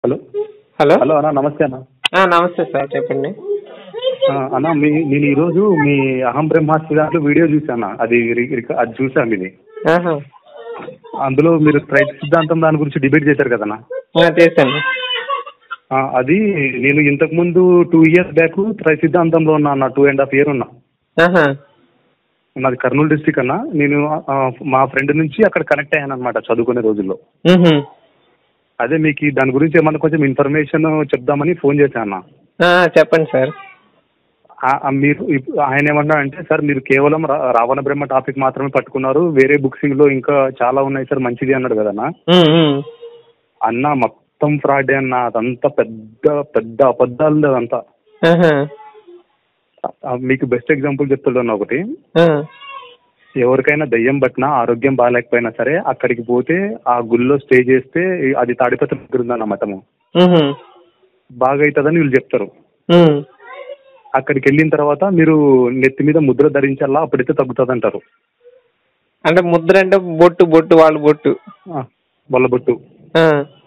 Hello hello hello అన్న నమస్తే అన్న ఆ, నమస్తే సార్ చెప్పండి ఆ, అన్న మీ నేను ఈరోజు మీ అహం బ్రహ్మాస్త్రి దాంట్లో వీడియో చూసాను అది రి- రిక- అది చూసాను ఇది ఆహా. అందులో మీరు త్రైత సిద్ధాంతం దాని గురించి డిబేట్ చేశారు కదన్నా ఆ, చేశాను ఆ, అది నేను ఇంతకు ముందు టూ ఇయర్స్ బ్యాక్ త్రై సిద్ధాంతంలో ఉన్నా అన్న టూ అండ్ హాఫ్ ఇయర్ ఉన్నా ఆహా. నాది కర్నూలు డిస్టిక్ అన్న నేను ఆ, మా ఫ్రెండ్ నుంచి అక్కడ కనెక్ట్ అయ్యాను అనమాట చదువుకునే రోజుల్లో మ్హూ. అదే మీకు ఈ దాని గురించి ఏమన్నా కొంచెం ఇన్ఫర్మేషన్ చెప్దామని ఫోన్ చేశాను అన్న ఆ, చెప్పండి సార్ ఆ- ఆ మీరు ఇప్- ఆయన ఏమన్నా అంటే సార్ మీరు కేవలం రా- రావణ బ్రహ్మ టాపిక్ మాత్రమే పట్టుకున్నారు వేరే బుక్సింగ్ లో ఇంకా చాలా ఉన్నాయి సార్ మంచిది అన్నాడు కదా అన్న మ్, మ్. అన్న మొత్తం ఫ్రాడ్ అన్న అదంతా పెద్ద పెద్ద అబద్ధాలు అదంతా ఆహా. ఆ, మీకు బెస్ట్ ఎగ్జాంపుల్ చెప్తాడు ఒకటి ఆ. ఎవరికైనా దయ్యం పట్టినా ఆరోగ్యం బాగాలేకపోయినా సరే అక్కడికి పోతే ఆ గుళ్ళో స్టే చేస్తే అది తాడిపత్రి దగ్గర ఉందన్న మఠము మ్హూ. బాగా అవుతుందని వీళ్ళు చెప్తారు మ్. అక్కడికి వెళ్ళిన తర్వాత మీరు నెత్తి మీద ముద్ర ధరించాలా అప్పుడైతే తగ్గుతుంది అంటారు అంటే ముద్ర అంటే బొట్టు బొట్టు వాళ్ళు బొట్టు వాళ్ళ బొట్టు ఆ.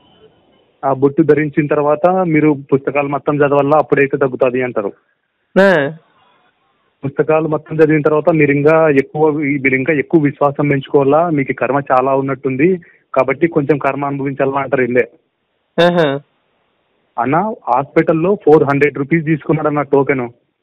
ఆ బొట్టు ధరించిన తర్వాత మీరు పుస్తకాలు మొత్తం చదవాలా అప్పుడైతే తగ్గుతుంది అంటారు ఆ. పుస్తకాలు మొత్తం చదివిన తర్వాత మీరు ఇంకా ఎక్కువ మీరు ఇంకా ఎక్కువ విశ్వాసం పెంచుకోవాలా మీకు కర్మ చాలా ఉన్నట్టుంది కాబట్టి కొంచెం కర్మ అనుభవించాలా అంటారు ఇల్లే ఆహా. అన్న హాస్పిటల్లో ఫోర్ హండ్రెడ్ రూపీస్ తీసుకున్నాడు అన్న టోకెన్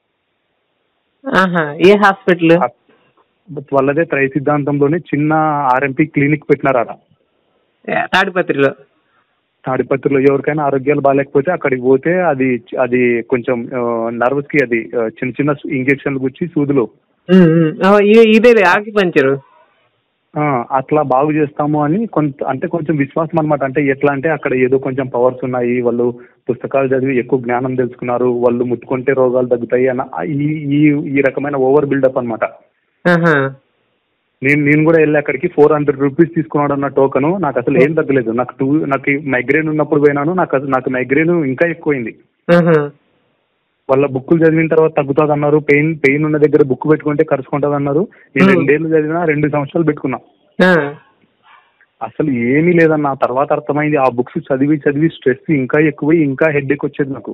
ఆహా. ఏ హాస్పిటల్ వాళ్ళదే త్రై సిద్ధాంతంలోనే చిన్న ఆర్ఎంపీ క్లినిక్ పెట్టినారు ఆడ తాడిపత్రిలో తాడిపత్రిలో ఎవరికైనా ఆరోగ్యాలు బాగాలేకపోతే అక్కడికి పోతే అది అది కొంచెం నర్వస్ కి అది ఆ, చిన్న చిన్న ఇంజక్షన్లు గుచ్చి సూదులు మ్, మ్. ఓ, ఇ- ఇదే ఆకిపంచరు ఆ, అట్లా బాగు చేస్తాము అని కొంత అంటే కొంచెం విశ్వాసం అనమాట అంటే ఎట్లా అంటే అక్కడ ఏదో కొంచెం పవర్స్ ఉన్నాయి వాళ్ళు పుస్తకాలు చదివి ఎక్కువ జ్ఞానం తెలుసుకున్నారు వాళ్ళు ముట్టుకుంటే రోగాలు తగ్గుతాయి అన్న ఆ, ఈ ఈ ఈ రకమైన ఓవర్ బిల్డప్ అనమాట ఆహా. నేను నేను కూడా వెళ్ళి అక్కడికి ఫోర్ హండ్రెడ్ రూపీస్ తీసుకున్నాడు అన్న టోకను నాకు అసలు ఏం తగ్గలేదు నాకు టూ నాకు మైగ్రేన్ ఉన్నప్పుడు పోయినాను నాకు అది- నాకు మైగ్రేన్ ఇంకా ఎక్కువైంది ఆహా. వాళ్ళ బుక్కులు చదివిన తర్వాత తగ్గుతుంది అన్నారు పెయిన్ పెయిన్ ఉన్న దగ్గర బుక్ పెట్టుకుంటే కరుచుకుంటుంది అన్నారు నేను Hmm. రెండేళ్ళు చదివినా రెండు సంవత్సరాలు పెట్టుకున్నా ఆ. అసలు ఏమీ లేదన్న ఆ తర్వాత అర్థమైంది ఆ బుక్స్ చదివి చదివి స్ట్రెస్ ఇంకా ఎక్కువై ఇంకా హెడ్ ఎక్ వచ్చేది నాకు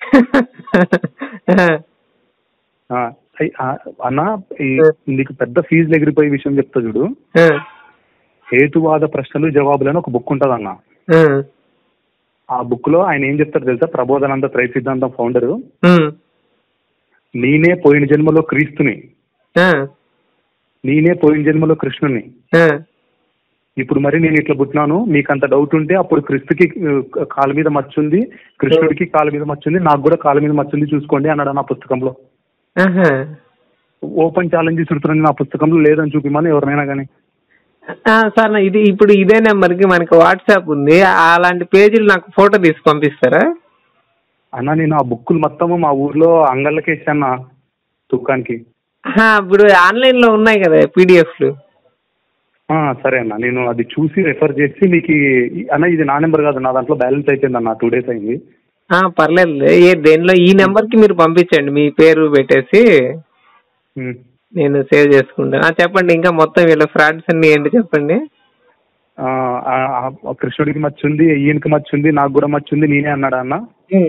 ఆ. ఆ, అయ్- ఆ, అన్న ఈ నీకు పెద్ద ఫీజులు ఎగిరిపోయే విషయం చెప్తా చూడు ఆ. హేతువాద ప్రశ్నలు జవాబులు అని ఒక బుక్ ఉంటుంది అన్న ఆ. ఆ బుక్ లో ఆయన ఏం చెప్తారు తెలుసా ప్రబోధనంద త్రై సిద్ధాంతం ఫౌండర్ మ్. నేనే పోయిన జన్మలో క్రీస్తుని ఆ. నేనే పోయిన జన్మలో కృష్ణుని ఆ. ఇప్పుడు మరి నేను ఇట్లా పుట్టినాను మీకు అంత డౌట్ ఉంటే అప్పుడు క్రిస్తుకి ఆ, కాలు మీద మచ్చుంది కృష్ణుడికి కాలు మీద మచ్చుంది నాకు కూడా కాలు మీద మచ్చుంది చూసుకోండి అన్నాడు నా పుస్తకంలో ఆహా. ఓపెన్ ఛాలెంజ్ ఇస్తున్నాను నా పుస్తకంలో లేదని చూపిమని ఎవరినైనా కానీ ఆ, సార్ నా ఇది ఇప్పుడు ఇదే నెంబర్కి మనకి వాట్సాప్ ఉంది అలాంటి పేజీలు నాకు ఫోటో తీసి పంపిస్తారా అన్న నేను ఆ బుక్కులు మొత్తము మా ఊర్లో అంగళ్ళకి వేసాను దుకాణానికి ఆహా, ఇప్పుడు ఆన్లైన్ లో ఉన్నాయి కదా పీడిఎఫ్లు ఆ, సరే అన్న నేను అది చూసి రెఫర్ చేసి మీకు ఈ- అన్న ఇది నా నెంబర్ కాదు నా దాంట్లో బ్యాలెన్స్ అయిపోయింది అన్న టూ డేస్ అయింది పర్లేదు ఏ దేనిలో ఈ నెంబర్కి మీరు పంపించండి మీ పేరు పెట్టేసి ఉమ్. నేను సేవ్ చేసుకుంటాను ఆ, చెప్పండి ఇంకా మొత్తం వీళ్ళ ఫ్రాడ్స్ అన్ని ఏంటి చెప్పండి ఆ, ఆ, ఆ కృష్ణుడికి మచ్చుంది ఈయనకి మచ్చుంది నాకు కూడా మచ్చుంది నేనే అన్నాడు అన్న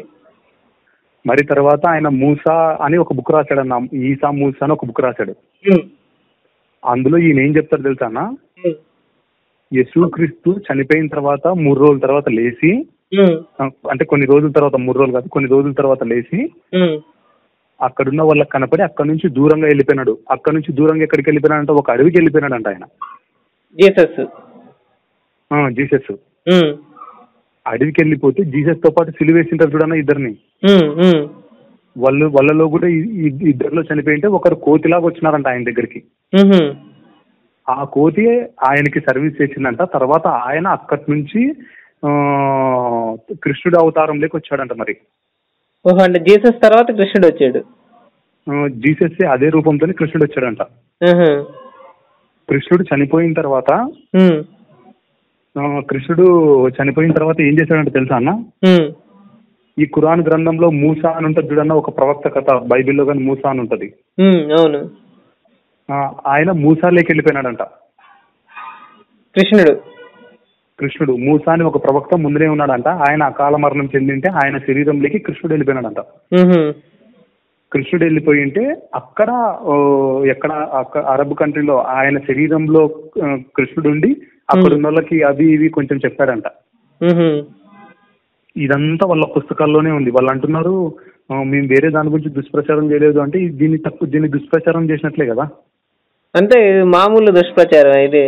మరి తర్వాత ఆయన మూసా అని ఒక బుక్ రాశాడు అన్న ఈసా మూసా అని ఒక బుక్ రాశాడు అందులో ఈయన ఏం చెప్తారు తెలుసా అన్న యేసుక్రీస్తు చనిపోయిన తర్వాత మూడు రోజుల తర్వాత లేచి ఆ, అంటే కొన్ని రోజుల తర్వాత మూడు రోజులు కాదు కొన్ని రోజుల తర్వాత లేచి అక్కడున్న వాళ్ళకి కనపడి అక్కడ నుంచి దూరంగా వెళ్ళిపోయినాడు అక్కడ నుంచి దూరంగా ఎక్కడికి వెళ్ళిపోయినాడు అంటే ఒక అడవికి వెళ్ళిపోయినాడంట ఆయన జీసస్ ఆ, జీసస్ అడవికి వెళ్ళిపోతే జీసస్ తో పాటు సిలువేసింటారు చూడన్న ఇద్దరిని వాళ్ళు వాళ్ళలో కూడా ఈ- ఈ- ఇద్దరిలో చనిపోయింటే ఒకరు కోతిలాగా వచ్చినారంట ఆయన దగ్గరికి ఆ కోతి ఆయనకి సర్వీస్ చేసిందంట తర్వాత ఆయన అక్కడి నుంచి ఆ, కృష్ణుడు అవతారంలోకి వచ్చాడంట మరి ఓహో అంటే జీసస్ తర్వాత కృష్ణుడు వచ్చాడు ఆ, జీసస్ అదే రూపంతో కృష్ణుడు వచ్చాడంట ఆహా. కృష్ణుడు చనిపోయిన తర్వాత ఉమ్. ఆ, కృష్ణుడు చనిపోయిన తర్వాత ఏం చేశాడంటే తెలుసా అన్న ఉమ్. ఈ ఖురాన్ గ్రంథంలో మూసా అని ఉంటుంది చూడన్న ఒక ప్రవక్త కథ బైబిల్లో కానీ మూసా అని ఉంటుంది ఉమ్, అవును ఆ, ఆయన మూసాలోకి వెళ్ళిపోయినాడంట కృష్ణుడు కృష్ణుడు మూస అని ఒక ప్రవక్త ముందరే ఉన్నాడంట ఆయన అకాల మరణం చెందింటే ఆయన శరీరంలోకి కృష్ణుడు వెళ్ళిపోయినాడంట మ్హూ. కృష్ణుడు వెళ్ళిపోయి ఉంటే అక్కడ ఓ, ఎక్కడ అక్క- అరబ్ కంట్రీలో ఆయన శరీరంలో ఆ, కృష్ణుడు ఉండి అక్కడ ఉన్న వాళ్ళకి అవి ఇవి కొంచెం చెప్పాడంట మ్హూ. ఇదంతా వాళ్ళ పుస్తకాల్లోనే ఉంది వాళ్ళు అంటున్నారు ఆ, మేము వేరే దాని గురించి దుష్ప్రచారం చేయలేదు అంటే ఇది- దీన్ని తప్పు దీన్ని దుష్ప్రచారం చేసినట్లే కదా అంటే ఇది మామూలు దుష్ప్రచారం ఇది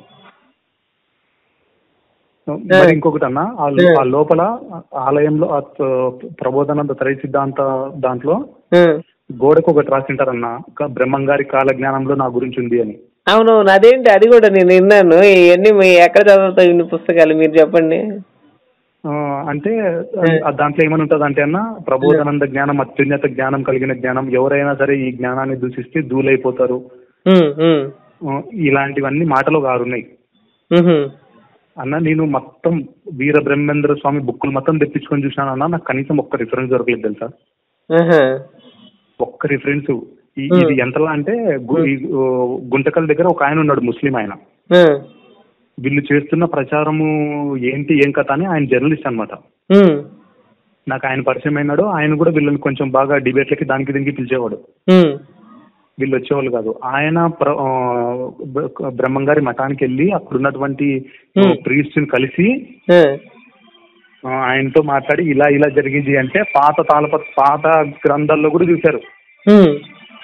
మరి ఇంకొకటి అన్న ఆ లో- ఆ లోపల ఆలయంలో ఆ త- ప్రబోధానంద త్రై సిద్ధాంత దాంట్లో ఆ. గోడకు ఒకటి రాసింటారన్న క- బ్రహ్మంగారి కాల జ్ఞానంలో నా గురించి ఉంది అని అవునవును అదేంటి అది కూడా నేను విన్నాను ఇవన్నీ మీ ఎక్కడ చదువుతావు ఇన్ని పుస్తకాలు మీరు చెప్పండి ఆ, అంటే ఆ దాంట్లో ఏమని ఉంటుంది అంటే అన్న ప్రబోధానంద జ్ఞానం అత్యున్నత జ్ఞానం కలిగిన జ్ఞానం ఎవరైనా సరే ఈ జ్ఞానాన్ని దూషిస్తే దూలైపోతారు ఉమ్, ఉమ్, ఆ, ఇలాంటివన్నీ మాటలు గారున్నాయి ఉహు, అన్న నేను మొత్తం వీర బ్రహ్మేంద్ర స్వామి బుక్కులు మొత్తం తెప్పించుకొని చూసినాను అన్న నాకు కనీసం ఒక్క రిఫరెన్స్ దొరకలేదు తెలుసా ఆహా, ఒక్క రిఫరెన్స్ ఇది ఎంతలా అంటే గు- ఈ, ఓ, గుంటకల్ దగ్గర ఒక ఆయన ఉన్నాడు ముస్లిం ఆయన ఆ, వీళ్ళు చేస్తున్న ప్రచారము ఏంటి ఏం కథ అని ఆయన జర్నలిస్ట్ అన్నమాట ఉమ్, నాకు ఆయన పరిచయం అయినాడు ఆయన కూడా వీళ్ళని కొంచెం బాగా డిబేట్లకి దానికి దీనికి పిలిచేవాడు ఉమ్, వీళ్ళు వచ్చేవాళ్ళు కాదు ఆయన ప్ర- ఆ, బ్ర- బ్రహ్మంగారి మఠానికి వెళ్ళి అక్కడ ఉన్నటువంటి ప్రీస్ట్ కలిసి ఆ, ఆ, ఆయనతో మాట్లాడి ఇలా ఇలా జరిగింది అంటే పాత తాళప పాత గ్రంథాల్లో కూడా చూశారు ఉమ్,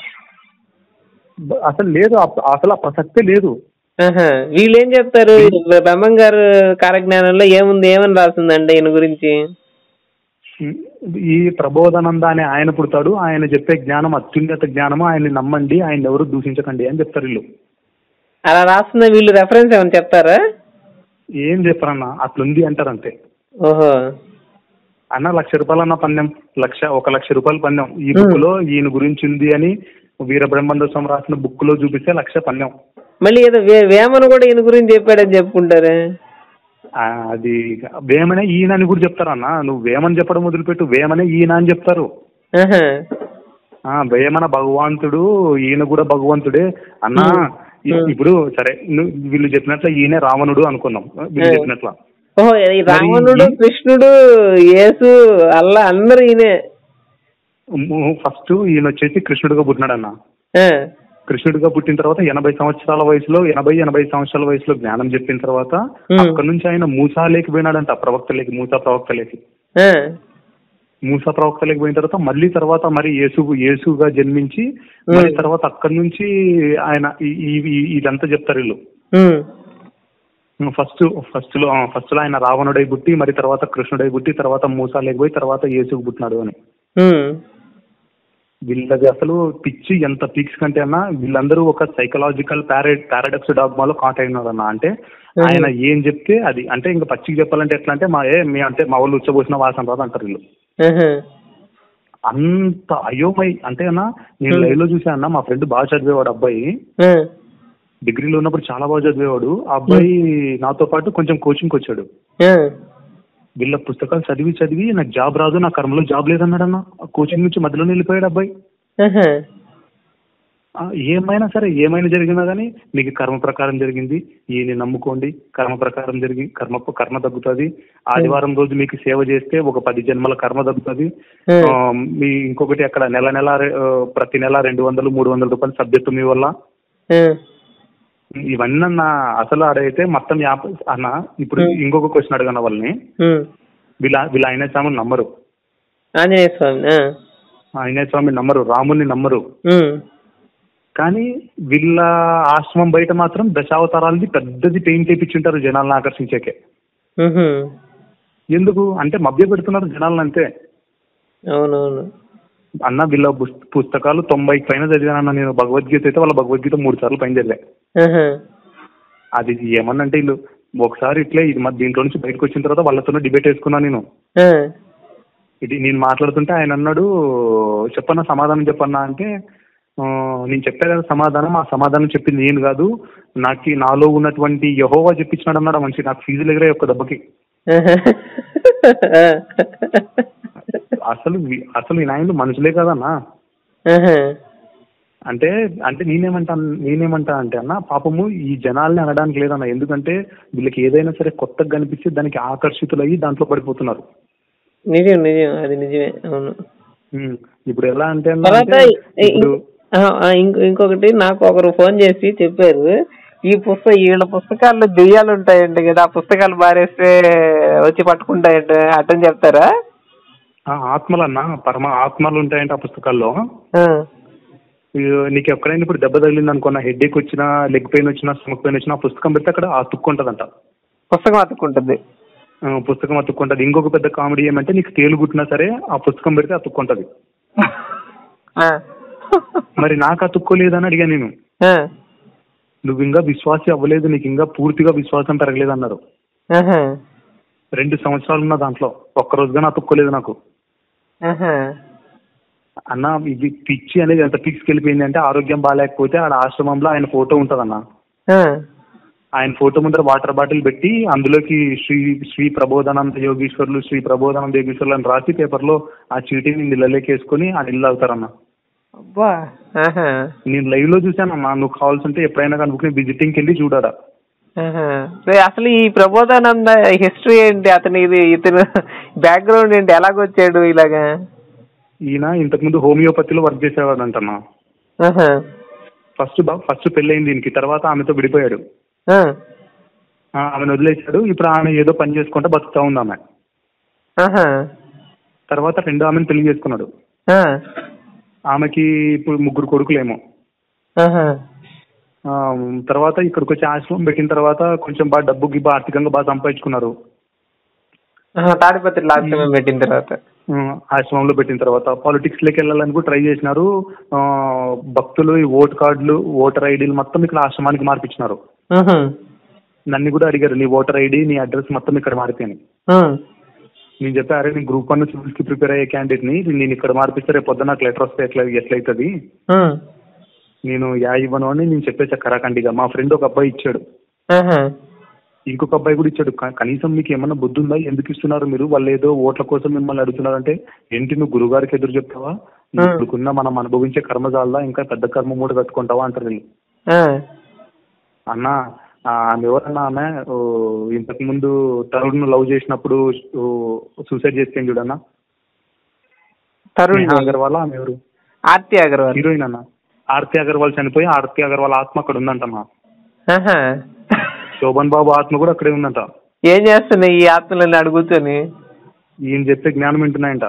బ- అసలు లేదు అస- అసలు ఆ ప్రసక్తే లేదు ఆహా. వీళ్ళు ఏం చెప్తారు బ్రహ్మం గారు కాలజ్ఞానంలో ఏముంది ఏమని రాస్తుందండి ఈయన గురించి ఈ ప్రబోధానంద అనే ఆయన పుడతాడు ఆయన చెప్పే జ్ఞానం అత్యున్నత జ్ఞానము ఆయన్ని నమ్మండి ఆయన ఎవరు దూషించకండి అని చెప్తారు వీళ్ళు అలా రాస్తున్న వీళ్ళు రెఫరెన్స్ ఏమైనా చెప్తారా ఏం చెప్పరన్న అట్లుంది అంటారు అంతే ఓహో అన్న లక్ష రూపాయలు అన్న పందెం లక్ష ఒక లక్ష రూపాయలు పందెం ఈ బుక్ లో ఈయన గురించి ఉంది అని వీర బ్రహ్మాండ స్వామి రాసిన బుక్ లో చూపిస్తే లక్ష పందెం మళ్ళీ ఏదో వే- వేమన కూడా ఈయన గురించి చెప్పాడని చెప్పుకుంటారు ఆ, అది వేమనే ఈయన అని కూడా చెప్తారన్న నువ్వు వేమని చెప్పడం మొదలుపెట్టు వేమనే ఈయన అని చెప్తారు ఆహా. ఆ వేమన భగవంతుడు ఈయన కూడా భగవంతుడే అన్నా ఇ- ఇప్పుడు సరే నువ్వు వీళ్ళు చెప్పినట్ల ఈయన రావణుడు అనుకున్నాం వీళ్ళు చెప్పినట్ల ఓహో ఈ రావణుడు కృష్ణుడు యేసు అల్లా అందరు ఈయనే ఫస్ట్ ఈయన వచ్చేసి కృష్ణుడిగా పుట్టినాడు అన్న ఆ, కృష్ణుడిగా పుట్టిన తర్వాత ఎనభై సంవత్సరాల వయసులో ఎనభై ఎనభై సంవత్సరాల వయసులో జ్ఞానం చెప్పిన తర్వాత Hmm. అక్కడ నుంచి ఆయన మూసాలేకి పోయినాడంట ప్రవక్తలేకి మూసా ప్రవక్తలేకి ఆ, మూసా ప్రవక్తలేకి పోయిన తర్వాత మళ్ళీ తర్వాత మరి యేసు యేసుగా జన్మించి మరి తర్వాత అక్కడి నుంచి ఆయన ఈ- ఈ- ఈ- ఇదంతా చెప్తారు వీళ్ళు ఉమ్, ఫస్ట్ ఫస్ట్ లో ఫస్ట్ లో ఆయన రావణుడై పుట్టి మరి తర్వాత కృష్ణుడై పుట్టి తర్వాత మూసా లేకపోయి తర్వాత యేసుకు పుట్టినాడు అని ఉమ్, వీళ్ళది అసలు పిచ్చి ఎంత పీక్స్ కంటే అన్నా వీళ్ళందరూ ఒక సైకలాజికల్ పారా పారాడక్స్ డాగ్మాలో కాట్ అయినారు అన్న అంటే ఆయన ఏం చెప్తే అది అంటే ఇంకా పచ్చికి చెప్పాలంటే ఎట్లా అంటే మా ఏ మీ అంటే మా వాళ్ళు ఉచ్చబోసిన వాసన రాదు అంటారు వీళ్ళు ఆహా. అంత అయోమై అంటే అన్న నేను లైవ్ లో చూసా అన్న మా ఫ్రెండ్ బాగా చదివేవాడు అబ్బాయి ఆ, డిగ్రీలో ఉన్నప్పుడు చాలా బాగా చదివేవాడు ఆ అబ్బాయి నాతో పాటు కొంచెం కోచింగ్కి వచ్చాడు ఆ, వీళ్ళ పుస్తకాలు చదివి చదివి నాకు జాబ్ రాదు నా కర్మలో జాబ్ లేదన్నాడన్న ఆ కోచింగ్ నుంచి మధ్యలో వెళ్ళిపోయాడు అబ్బాయి ఆహా. ఆ, ఏమైనా సరే ఏమైనా జరిగినా కానీ మీకు కర్మ ప్రకారం జరిగింది ఈయన నమ్ముకోండి కర్మ ప్రకారం జరిగి కర్మ కర్మ తగ్గుతుంది ఆదివారం రోజు మీకు సేవ చేస్తే ఒక పది జన్మల కర్మ తగ్గుతుంది Hmm. ఆ, మీ ఇంకొకటి అక్కడ నెల నెల రె- ఆ, ప్రతి నెల రెండు వందలు మూడు వందల రూపాయలు సబ్జెక్టు మీ వల్ల ఆ, ఇవన్నీ అన్న అసలు ఆడైతే మొత్తం యాప్ అన్న ఇప్పుడు ఇంకొక క్వశ్చన్ అడగన్న వాళ్ళని ఉమ్. వీళ్ళ వీళ్ళ ఆయన స్వామిని నమ్మరు ఆంజనేయ స్వామి ఆ, ఆయన స్వామిని నమ్మరు రాముని నమ్మరు ఉమ్, కానీ వీళ్ళ ఆశ్రమం బయట మాత్రం దశావతారాలది పెద్దది పెయింట్ వేయించుంటారు జనాలను ఆకర్షించేకే ఉహు. ఎందుకు అంటే మభ్య పెడుతున్నారు జనాలను అంతే అవునవును అన్న వీళ్ళ పుస్- పుస్తకాలు తొంభై పైన చదివానన్న నేను భగవద్గీత అయితే వాళ్ళ భగవద్గీత మూడు సార్లు పైన చదివా ఆహా. అది ఏమన్నంటే వీళ్ళు ఒకసారి ఇట్లే ఇది మా దీంట్లో నుంచి బయటకు వచ్చిన తర్వాత వాళ్ళతో డిబేట్ వేసుకున్నా నేను ఆ, ఇది నేను మాట్లాడుతుంటే ఆయన అన్నాడు చెప్పన్నా సమాధానం చెప్పన్నా అంటే ఆ, నేను చెప్పా కదా సమాధానం ఆ సమాధానం చెప్పింది నేను కాదు నాకు నాలో ఉన్నటువంటి యహోవా చెప్పించినాడు అన్నాడు ఆ మనిషి నాకు ఫీజులు ఎగిరే ఒక దెబ్బకి ఆహా. ఆ, అసలు వి- అసలు ఈ నాయనలు మనుషులే కదన్నా ఆహా. అంటే అంటే నేనేమంటా నేనేమంటా అంటే అన్న పాపము ఈ జనాల్ని అనడానికి లేదన్న ఎందుకంటే వీళ్ళకి ఏదైనా సరే కొత్తగా కనిపిస్తే దానికి ఆకర్షితులయ్యి దాంట్లో పడిపోతున్నారు నిజం నిజం అది నిజమే అవును ఉమ్, ఇప్పుడు ఎలా అంటే అన్న తర్వాత అంటే ఇ- ఇప్పుడు ఆ, ఆ, ఇంకో- ఇంకొకటి నాకు ఒకరు ఫోన్ చేసి చెప్పారు ఈ పుస్తక వీళ్ళ పుస్తకాల్లో దెయ్యాలు ఉంటాయండి కదా ఆ పుస్తకాలు బారేస్తే వచ్చి పట్టుకుంటాయంట అట్టని చెప్తారా ఆ ఆత్మలన్న పరమ ఆత్మలు ఉంటాయంటే ఆ పుస్తకాల్లో ఆ, ఇయ్యో, నీకు ఎక్కడైనా ఇప్పుడు దెబ్బ తగిలింది అనుకున్న హెడ్ ఏక్ వచ్చినా లెగ్ పెయిన్ వచ్చినా స్టమక్ పెయిన్ వచ్చినా ఆ పుస్తకం పెడితే అక్కడ అతుక్కుంటదంట పుస్తకం అతుక్కుంటుంది ఆ, పుస్తకం అతుక్కుంటది ఇంకొక పెద్ద కామెడీ ఏమంటే నీకు తేలు కుట్టినా సరే ఆ పుస్తకం పెడితే అతుక్కుంటది ఆ. మరి నాకు అతుక్కోలేదని అడిగా నేను ఆ, నువ్వు ఇంకా విశ్వాసి అవ్వలేదు నీకు ఇంకా పూర్తిగా విశ్వాసం పెరగలేదు అన్నారు ఆహా, రెండు సంవత్సరాలు ఉన్న దాంట్లో ఒక్క రోజుగానే అతుక్కోలేదు నాకు ఆహా. అన్న ఇది పిచ్చి అనేది ఎంత పిచ్చికెళ్ళిపోయింది అంటే ఆరోగ్యం బాగాలేకపోతే ఆడ ఆశ్రమంలో ఆయన ఫోటో ఉంటదన్న ఆ, ఆయన ఫోటో ముందర వాటర్ బాటిల్ పెట్టి అందులోకి శ్రీ శ్రీ ప్రబోధానంద యోగీశ్వర్లు శ్రీ ప్రబోధానంద యోగీశ్వర్లు అని రాసి పేపర్లో ఆ చీటీని నీళ్ళలోకి వేసుకొని ఆ నీళ్ళు తాగుతారన్న అబ్బా ఆహా, నేను లైవ్ లో చూశానమ్మా నువ్వు కావాల్సి ఉంటే ఎప్పుడైనా కనుక్కుని విజిటింగ్కి వెళ్ళి చూడారా ఆహా. రే, అసలు ఈ ప్రబోధానంద హిస్టరీ ఏంటి అతని ఇది ఇతను బ్యాక్గ్రౌండ్ ఏంటి ఎలాగొచ్చాడు ఇలాగా ఈయన ఇంతకుముందు హోమియోపతిలో వర్క్ చేసేవాడు అంటమ్మా ఆహా, ఫస్ట్ బా ఫస్ట్ పెళ్ళయింది దీనికి తర్వాత ఆమెతో విడిపోయాడు ఆ, ఆ, ఆమెను వదిలేశాడు ఇప్పుడు ఆమె ఏదో పని చేసుకుంటే బతుకుతా ఉంది ఆమె ఆహా, తర్వాత రెండో ఆమెను పెళ్లి చేసుకున్నాడు ఆ, ఆమెకి ఇప్పుడు ముగ్గురు కొడుకులేమో ఆహా. ఆ, తర్వాత ఇక్కడికి వచ్చి ఆశ్రమం పెట్టిన తర్వాత కొంచెం బాగా డబ్బు గిబ్బు ఆర్థికంగా బాగా సంపాదించుకున్నారు ఆహా, తాడిపత్రి లాస్ట్ టైం పెట్టిన తర్వాత ఆ, ఆశ్రమంలో పెట్టిన తర్వాత పాలిటిక్స్ లోకి వెళ్ళాలని కూడా ట్రై చేసినారు ఆ, భక్తులు ఈ ఓట్ కార్డులు ఓటర్ ఐడీలు మొత్తం ఇక్కడ ఆశ్రమానికి మార్పించినారు ఆహా, నన్ను కూడా అడిగారు నీ ఓటర్ ఐడి నీ అడ్రస్ మొత్తం ఇక్కడ మారిపోయాను ఆ, నేను చెప్పా అరే నేను గ్రూప్ వన్ సివిల్స్ కి ప్రిపేర్ అయ్యే క్యాండిడేట్ ని నేను ఇక్కడ మార్పిస్తే రేపు పొద్దున్న నాకు లెటర్ వస్తే ఎట్లా ఎట్లయితుంది ఆ, నేను యా ఇవ్వను అని నేను చెప్పేసా కరాకండిగా మా ఫ్రెండ్ ఒక అబ్బాయి ఇచ్చాడు ఆహా, ఇంకొక అబ్బాయి కూడా ఇచ్చాడు క- కనీసం మీకు ఏమన్నా బుద్ధి ఉందా ఎందుకు ఇస్తున్నారు మీరు వాళ్ళు ఏదో ఓట్ల కోసం మిమ్మల్ని అడుగుతున్నారంటే ఏంటి నువ్వు గురుగారికి ఎదురు చెప్తావా ఇప్పుడుకున్న మనం అనుభవించే కర్మజాల్లా ఇంకా పెద్ద కర్మ మూడు కట్టుకుంటావా అంటారు వీళ్ళు ఆ, అన్న ఆ, ఆమె ఎవరన్నా ఆమె ఓ, ఇంతకు ముందు తరుణ్ లవ్ చేసినప్పుడు సూసైడ్ చేస్తే చూడన్నా తరుణ్ నేహా అగర్వాల్ ఆమె ఎవరు ఆర్తి అగర్వాల్ హీరోయిన్ అన్న ఆర్తి అగర్వాల్ చనిపోయి ఆర్తి అగర్వాల్ ఆత్మ అక్కడ ఉందంటమ్మా ఆహా. శోభన్ బాబు ఆత్మ కూడా అక్కడే ఉందంట ఏం చేస్తున్నాయి ఈ ఆత్మలని అడుగుతూని ఈయన చెప్పే జ్ఞానం వింటున్నాయంట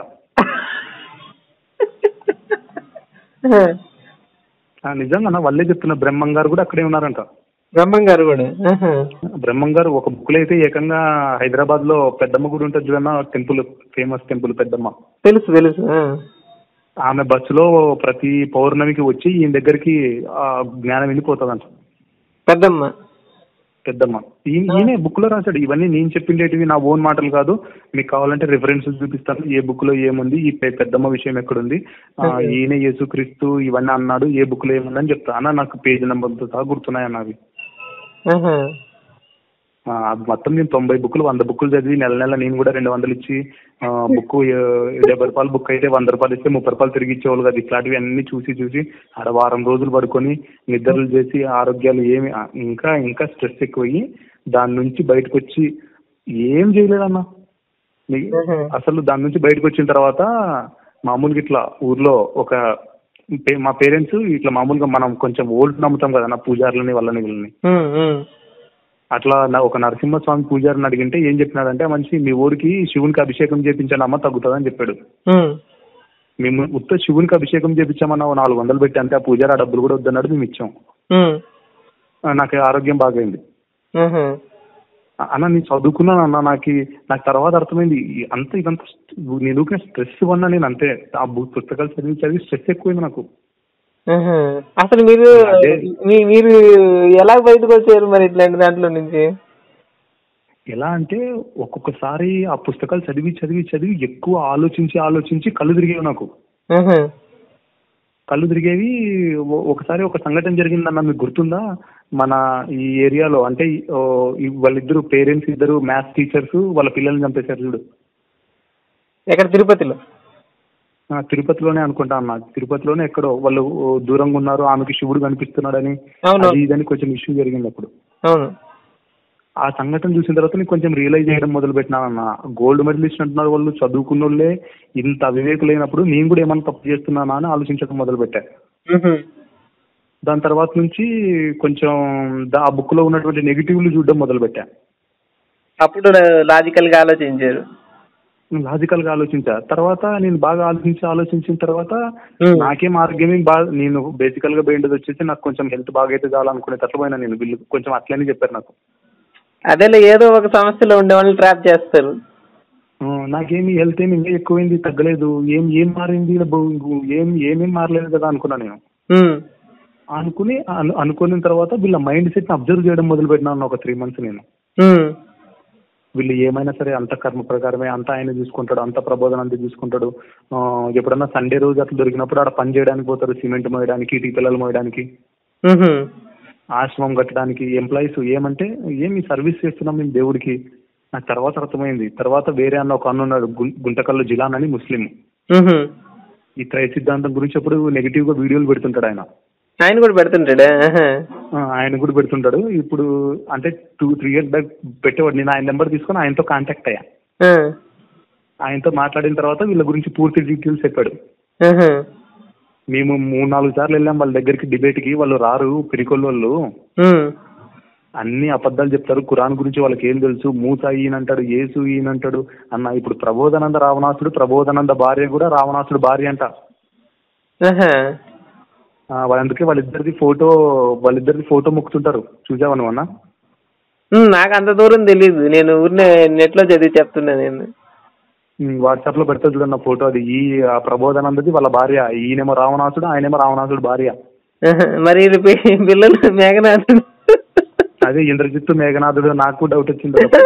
ఆ, నిజంగా వాళ్ళే చెప్తున్నా బ్రహ్మం గారు కూడా అక్కడే ఉన్నారంట బ్రహ్మం గారు కూడా ఆహా. బ్రహ్మం గారు ఒక బుక్ లో అయితే ఏకంగా హైదరాబాద్ లో పెద్దమ్మ గుడి ఉంటుంది చూడన్న టెంపుల్ ఫేమస్ టెంపుల్ పెద్దమ్మ తెలుసు తెలుసు ఆ. ఆమె బస్సులో ప్రతి పౌర్ణమికి వచ్చి ఈయన దగ్గరికి ఆ జ్ఞానం వెళ్ళిపోతుందంట పెద్దమ్మ పెద్దమ్మ ఈ- ఈయనే బుక్ లో రాశాడు ఇవన్నీ నేను చెప్పిండేటివి నా ఓన్ మాటలు కాదు మీకు కావాలంటే రిఫరెన్సెస్ చూపిస్తాను ఏ బుక్ లో ఏముంది ఈ పె- పెద్దమ్మ విషయం ఎక్కడుంది ఆ, ఈయన యేసుక్రీస్తు ఇవన్నీ అన్నాడు ఏ బుక్ లో ఏముందని చెప్తా అన్న నాకు పేజ్ నెంబర్తో సహా గుర్తున్నాయి అన్న అవి ఆహా. ఆ, అది మొత్తం నేను తొంభై బుక్లు వంద బుక్లు చదివి నెల నెల నేను కూడా రెండు వందలు ఇచ్చి ఆ, బుక్ ఏ- డెబ్బై రూపాయలు బుక్ అయితే వంద రూపాయలు ఇస్తే ముప్పై రూపాయలు తిరిగి ఇచ్చేవాళ్ళు కదా ఇట్లాంటివి అన్ని చూసి చూసి ఆడ వారం రోజులు పడుకొని నిద్రలు చేసి ఆరోగ్యాలు ఏమి ఆ, ఇంకా ఇంకా స్ట్రెస్ ఎక్కువయ్యి దాని నుంచి బయటకు వచ్చి ఏం చేయలేదన్న నీ- ఆహా. అసలు దాని నుంచి బయటకు వచ్చిన తర్వాత మామూలుగా ఇట్లా ఊర్లో ఒక పే- మా పేరెంట్స్ ఇట్లా మామూలుగా మనం కొంచెం ఓల్డ్ నమ్ముతాం కదా నా పూజారులని వాళ్ళని వీళ్ళని ఉమ్, ఉమ్. అట్లా నా- ఒక నరసింహస్వామి పూజారిని అడిగింటే ఏం చెప్పినాడంటే ఆ మనిషి మీ ఊరికి శివునికి అభిషేకం చేయించాను అమ్మ తగ్గుతుందని చెప్పాడు ఉమ్. మేము ఉత్త శివునికి అభిషేకం చేయించామన్న ఓ నాలుగు వందలు పెట్టి అంతే ఆ పూజారి ఆ డబ్బులు కూడా వద్దన్నాడు మేము ఇచ్చాం ఉమ్. ఆ, నాకు ఆరోగ్యం బాగైంది ఆహా. ఆ, అన్న నేను చదువుకున్నాను అన్న నాకు నాకు తర్వాత అర్థమైంది ఈ- అంత ఇదంతా నేను ఊరికే స్ట్రెస్ వల్ల నేను అంతే ఆ బు- పుస్తకాలు చదివి చదివి స్ట్రెస్ ఎక్కువైంది నాకు ఆహా. అసలు మీరు అదే. మీ- మీరు ఎలా బయటకు వచ్చారు మరి ఇట్లాంటి దాంట్లో నుంచి ఎలా అంటే ఒక్కొక్కసారి ఆ పుస్తకాలు చదివి చదివి చదివి ఎక్కువ ఆలోచించి ఆలోచించి కళ్ళు తిరిగేవి నాకు ఆహా. కళ్ళు తిరిగేవి ఓ- ఒకసారి ఒక సంఘటన జరిగిందన్న మీకు గుర్తుందా మన ఈ ఏరియాలో అంటే ఈ- ఓ, ఈ వాళ్ళిద్దరు పేరెంట్స్ ఇద్దరు మ్యాథ్స్ టీచర్స్ వాళ్ళ పిల్లల్ని చంపేశారు చూడు ఎక్కడ తిరుపతిలో ఆ, ఆ, తిరుపతిలోనే అనుకుంటా అన్న తిరుపతిలోనే ఎక్కడో వాళ్ళు దూరంగా ఉన్నారు ఆమెకి శివుడు కనిపిస్తున్నాడని అవును. అది ఇదని కొంచెం ఇష్యూ జరిగింది అప్పుడు అవును ఆ సంఘటన చూసిన తర్వాత నేను కొంచెం రియలైజ్ చేయడం మొదలు పెట్టినానన్న గోల్డ్ మెడలిస్ట్ అంటున్నారు వాళ్ళు చదువుకున్న వాళ్ళే ఇంత అవివేకులైనప్పుడు నేను కూడా ఏమైనా తప్పు చేస్తున్నానా అని ఆలోచించడం మొదలు పెట్టా మ్హూ. దాని తర్వాత నుంచి కొంచెం దా- ఆ బుక్ లో ఉన్నటువంటి నెగిటివ్లు చూడడం మొదలు పెట్టా అప్పుడు లాజికల్ గా ఆలోచించారు లాజికల్ గా ఆలోచించా తర్వాత నేను బాగా ఆలోచించి ఆలోచించిన తర్వాత Hmm. నాకేం ఆరోగ్యం ఏం బాగా నేను బేసికల్ గా పోయిండేది వచ్చేసి నాకు కొంచెం హెల్త్ బాగా అయితే చాలనుకునే తట్ల పోయినా నేను వీళ్ళు కొంచెం అట్లనే చెప్పారు నాకు అదేలే ఏదో ఒక సమస్యలో ఉండే వాళ్ళని ట్రాప్ చేస్తారు ఆ, నాకేమి హెల్త్ ఏమి ఇంకా ఎక్కువైంది తగ్గలేదు ఏం ఏం మారింది ఇలా బో- ఏం ఏమేం మారలేదు కదా అనుకున్నా నేను మ్. అనుకుని అను- అనుకున్న తర్వాత వీళ్ళ మైండ్ సెట్ అబ్జర్వ్ చేయడం మొదలు పెట్టినాను ఒక త్రీ మంత్స్ నేను మ్. వీళ్ళు ఏమైనా సరే అంత కర్మ ప్రకారమే అంత ఆయన చూసుకుంటాడు అంత ప్రబోధన అంతా చూసుకుంటాడు ఆ, ఎప్పుడన్నా సండే రోజు అట్లా దొరికినప్పుడు ఆడ పని చేయడానికి పోతారు సిమెంట్ మోయడానికి ఇటుక పిల్లలు మోయడానికి మ్హూ. ఆశ్రమం కట్టడానికి ఎంప్లాయీస్ ఏమంటే ఏమి సర్వీస్ చేస్తున్నాం మేము దేవుడికి నాకు తర్వాత అర్థమైంది తర్వాత వేరే అన్న ఒక అన్న ఉన్నాడు గు- గుంటకల్లు జిలాన్ అని ముస్లిం మ్హూ. ఈ త్రయ సిద్ధాంతం గురించి అప్పుడు నెగిటివ్ గా వీడియోలు పెడుతుంటాడు ఆయన ఆయన కూడా పెడుతుంటాడా ఆహా. ఆ, ఆయన కూడా పెడుతుంటాడు ఇప్పుడు అంటే టూ త్రీ ఇయర్స్ బ్యాక్ పెట్టేవాడు నేను ఆయన నెంబర్ తీసుకొని ఆయనతో కాంటాక్ట్ అయ్యా ఆ. ఆయనతో మాట్లాడిన తర్వాత వీళ్ళ గురించి పూర్తి డీటెయిల్స్ చెప్పాడు ఆహా. మేము మూడు నాలుగు సార్లు వెళ్ళాం వాళ్ళ దగ్గరికి debate కి వాళ్ళు రారు పిరికొల్లు వాళ్ళు మ్. అన్ని అబద్ధాలు చెప్తారు ఖురాన్ గురించి వాళ్ళకి ఏం తెలుసు మూసా ఈయనంటాడు యేసు ఈయనంటాడు అన్న ఇప్పుడు ప్రబోధనంద రావణాసుడు ప్రబోధనంద భార్య కూడా రావణాసుడు భార్య అంట ఆహా. ఆ, వాళ్ళందుకే వాళ్ళిద్దరిది ఫోటో వాళ్ళిద్దరిది ఫోటో మొక్కుతుంటారు చూసావా నువ్వు అన్న మ్, నాకు అంత దూరం తెలీదు నేను ఊరినే నెట్ లో చదివి చెప్తున్నా నేను వాట్సాప్ లో పెడతా చూడన్న ఫోటో అది ఈ ఆ ప్రబోధనందది వాళ్ళ భార్య ఈయనేమో రావణాసుడు ఆయనేమో రావణాసుడు భార్య ఆహా. మరి వీళ్ళ పి- పిల్లలు మేఘనాథుడు అదే ఇంద్రజిత్తు మేఘనాథుడు నాకు డౌట్ వచ్చింది అప్పుడు.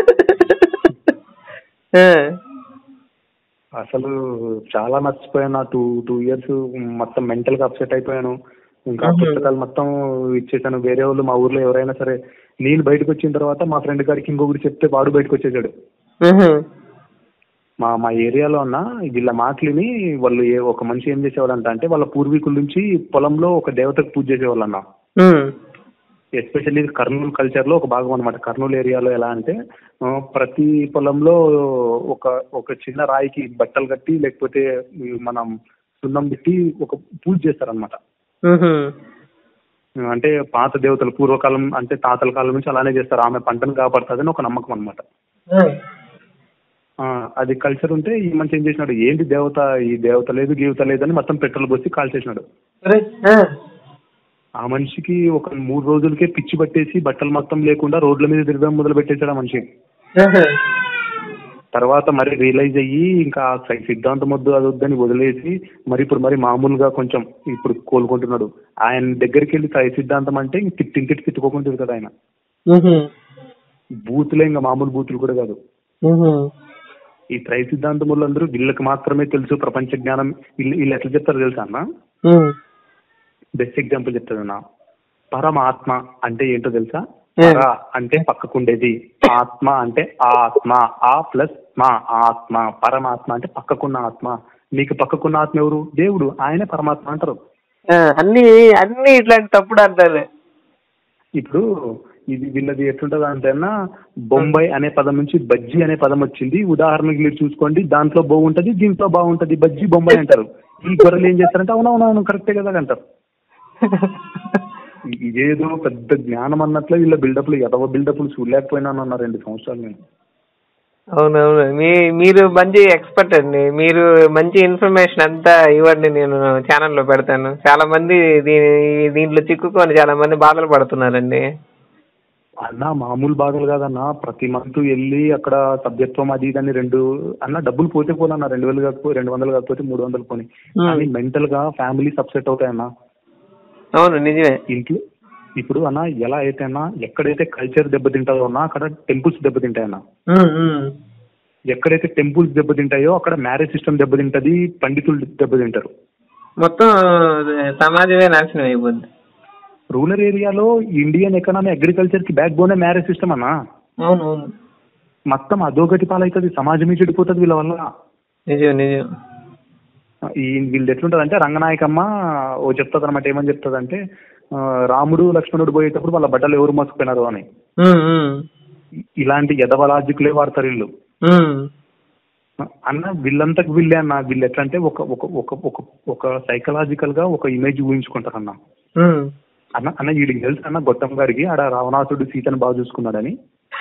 ఆ. అసలు చాలా నచ్చిపోయాను టూ టూ ఇయర్స్ మొత్తం మెంటల్ గా అప్సెట్ అయిపోయాను ఇంకా ఆ మ్మ్. పుస్తకాలు మొత్తం ఇచ్చేసాను వేరే వాళ్ళు మా ఊర్లో ఎవరైనా సరే నేను బయటకు వచ్చిన తర్వాత మా ఫ్రెండ్ గారికి ఇంకొకటి చెప్తే వాడు బయటకు వచ్చేసాడు ఆహా. మా మా ఏరియాలో ఉన్న వీళ్ళ మాటలిని వాళ్ళు ఏ ఒక మనిషి ఏం చేసేవాళ్ళంట అంటే వాళ్ళ పూర్వీకుల నుంచి పొలంలో ఒక దేవతకు పూజ చేసేవాళ్ళన్న మ్. ఎస్పెషల్లీ కర్నూలు కల్చర్ లో ఒక భాగం అనమాట కర్నూలు ఏరియాలో ఎలా అంటే ఆ, ప్రతి పొలంలో ఒక ఒక చిన్న రాయికి బట్టలు కట్టి లేకపోతే ఈ మనం సున్నం పెట్టి ఒక పూజ చేస్తారనమాట మ్హూ. అంటే పాత దేవతలు పూర్వకాలం అంటే తాతల కాలం నుంచి అలానే చేస్తారు ఆమె పంటను కాపాడుతుందని ఒక నమ్మకం అనమాట ఆ. అది కల్చర్ ఉంటే ఈ మనిషి ఏం చేసినాడు ఏంటి దేవత ఈ దేవత లేదు గీవత లేదని మొత్తం పెట్రోల్ పోసి కాల్ చేసినాడు అరే. ఆ. ఆ మనిషికి ఒక మూడు రోజులకే పిచ్చి పట్టేసి బట్టలు మొత్తం లేకుండా రోడ్ల మీద తిరగడం మొదలు పెట్టేశాడు ఆ మనిషి ఆహా. తర్వాత మరి రియలైజ్ అయ్యి ఇంకా సై- సిద్ధాంతం వద్దు అది వద్దని వదిలేసి మరి ఇప్పుడు మరి మామూలుగా కొంచెం ఇప్పుడు కోలుకుంటున్నాడు ఆయన దగ్గరికి వెళ్ళి సై సిద్ధాంతం అంటే ఇంక తిట్టి ఇంటికి తిట్టుకోకుండా తిరుగుతాడు ఆయన మ్హూ. బూతులే ఇంకా మామూలు బూతులు కూడా కాదు మ్హూ. ఈ త్రై సిద్ధాంతం వాళ్ళందరూ వీళ్ళకి మాత్రమే తెలుసు ప్రపంచ జ్ఞానం వీళ్ళు వీళ్ళు ఎట్లా చెప్తారో తెలుసా అన్న మ్. బెస్ట్ ఎగ్జాంపుల్ చెప్తాను పరమాత్మ అంటే ఏంటో తెలుసా Hmm. పర అంటే పక్కకుండేది ఆత్మ అంటే ఆత్మ ఆ ప్లస్ మా ఆత్మ పరమాత్మ అంటే పక్కకున్న ఆత్మ నీకు పక్కకున్న ఆత్మ ఎవరు దేవుడు ఆయనే పరమాత్మ అంటారు ఆ, అన్ని అన్ని ఇట్లాంటి తప్పుడు అర్థాలే ఇప్పుడు ఇది వీళ్ళది ఎట్లుంటది అంటే అన్న బొంబాయి అనే పదం నుంచి బజ్జీ అనే పదం వచ్చింది ఉదాహరణకి మీరు చూసుకోండి దాంట్లో బాగుంటది దీంట్లో బాగుంటది బజ్జీ బొంబాయి అంటారు ఈ గొర్రెలు ఏం చేస్తారంటే అవునవునవును కరెక్టే కదా అంటారు ఇదేదో పెద్ద జ్ఞానం అన్నట్లు వీళ్ళ బిల్డప్లు ఎదవ బిల్డప్లు చూడలేకపోయినాను అన్న రెండు సంవత్సరాలు నేను అవునవును మీ మీరు మంచి ఎక్స్పర్ట్ అండి మీరు మంచి ఇన్ఫర్మేషన్ అంతా ఇవ్వండి నేను ఛానల్లో పెడతాను చాలా మంది దీని దీంట్లో చిక్కుకొని చాలా మంది బాధలు పడుతున్నారండి అన్న మామూలు బాధలు కాదన్న ప్రతి మంత్ వెళ్ళి అక్కడ సభ్యత్వం అది ఇదని రెండు అన్న డబ్బులు పోతే పోనన్న రెండు వేలు కాకపోతే రెండు వందలు కాకపోతే మూడు వందలు పోని Hmm. కానీ మెంటల్ గా ఫ్యామిలీస్ అప్సెట్ అవుతాయన్న అవును నిజమే ఇంట్లో ఇప్పుడు అన్న ఎలా అయితే అన్న ఎక్కడైతే కల్చర్ దెబ్బతింటాయో అన్న అక్కడ టెంపుల్స్ దెబ్బతింటాయన్న ఉమ్, ఉమ్. ఎక్కడైతే టెంపుల్స్ దెబ్బతింటాయో అక్కడ మ్యారేజ్ సిస్టమ్ దెబ్బతింటది పండితులు దెబ్బతింటారు మొత్తం సమాజమే నాశనం అయిపోద్ది రూరల్ ఏరియాలో ఇండియన్ ఎకనామీ అగ్రికల్చర్ కి బ్యాక్ బోనే మ్యారేజ్ సిస్టమ్ అన్న అవును అవును మొత్తం అధోగతి పాలవుతుంది సమాజమే చెడిపోతుంది వీళ్ళ వల్ల నిజం నిజం ఈ వీళ్ళు ఎట్లుంటది అంటే రంగనాయకమ్మ ఓ చెప్తుంది అనమాట ఏమని చెప్తుంది అంటే రాముడు లక్ష్మణుడు పోయేటప్పుడు వాళ్ళ బట్టలు ఎవరు మోసుకుపోయినారు అని ఉమ్, ఉమ్, ఇ- ఇలాంటి ఎదవ లాజిక్లే వాడతారు వీళ్ళు ఉమ్, అన్న వీళ్ళంతకు వీళ్ళే అన్న వీళ్ళు ఎట్లా అంటే ఒక ఒక ఒక ఒక ఒక సైకలాజికల్ గా ఒక ఇమేజ్ ఊహించుకుంటారు అన్న ఉమ్. అన్న అన్న వీడికి తెలుసు అన్న గొట్టం గారికి ఆడ రావణాసుడు సీతను బాగా చూసుకున్నాడని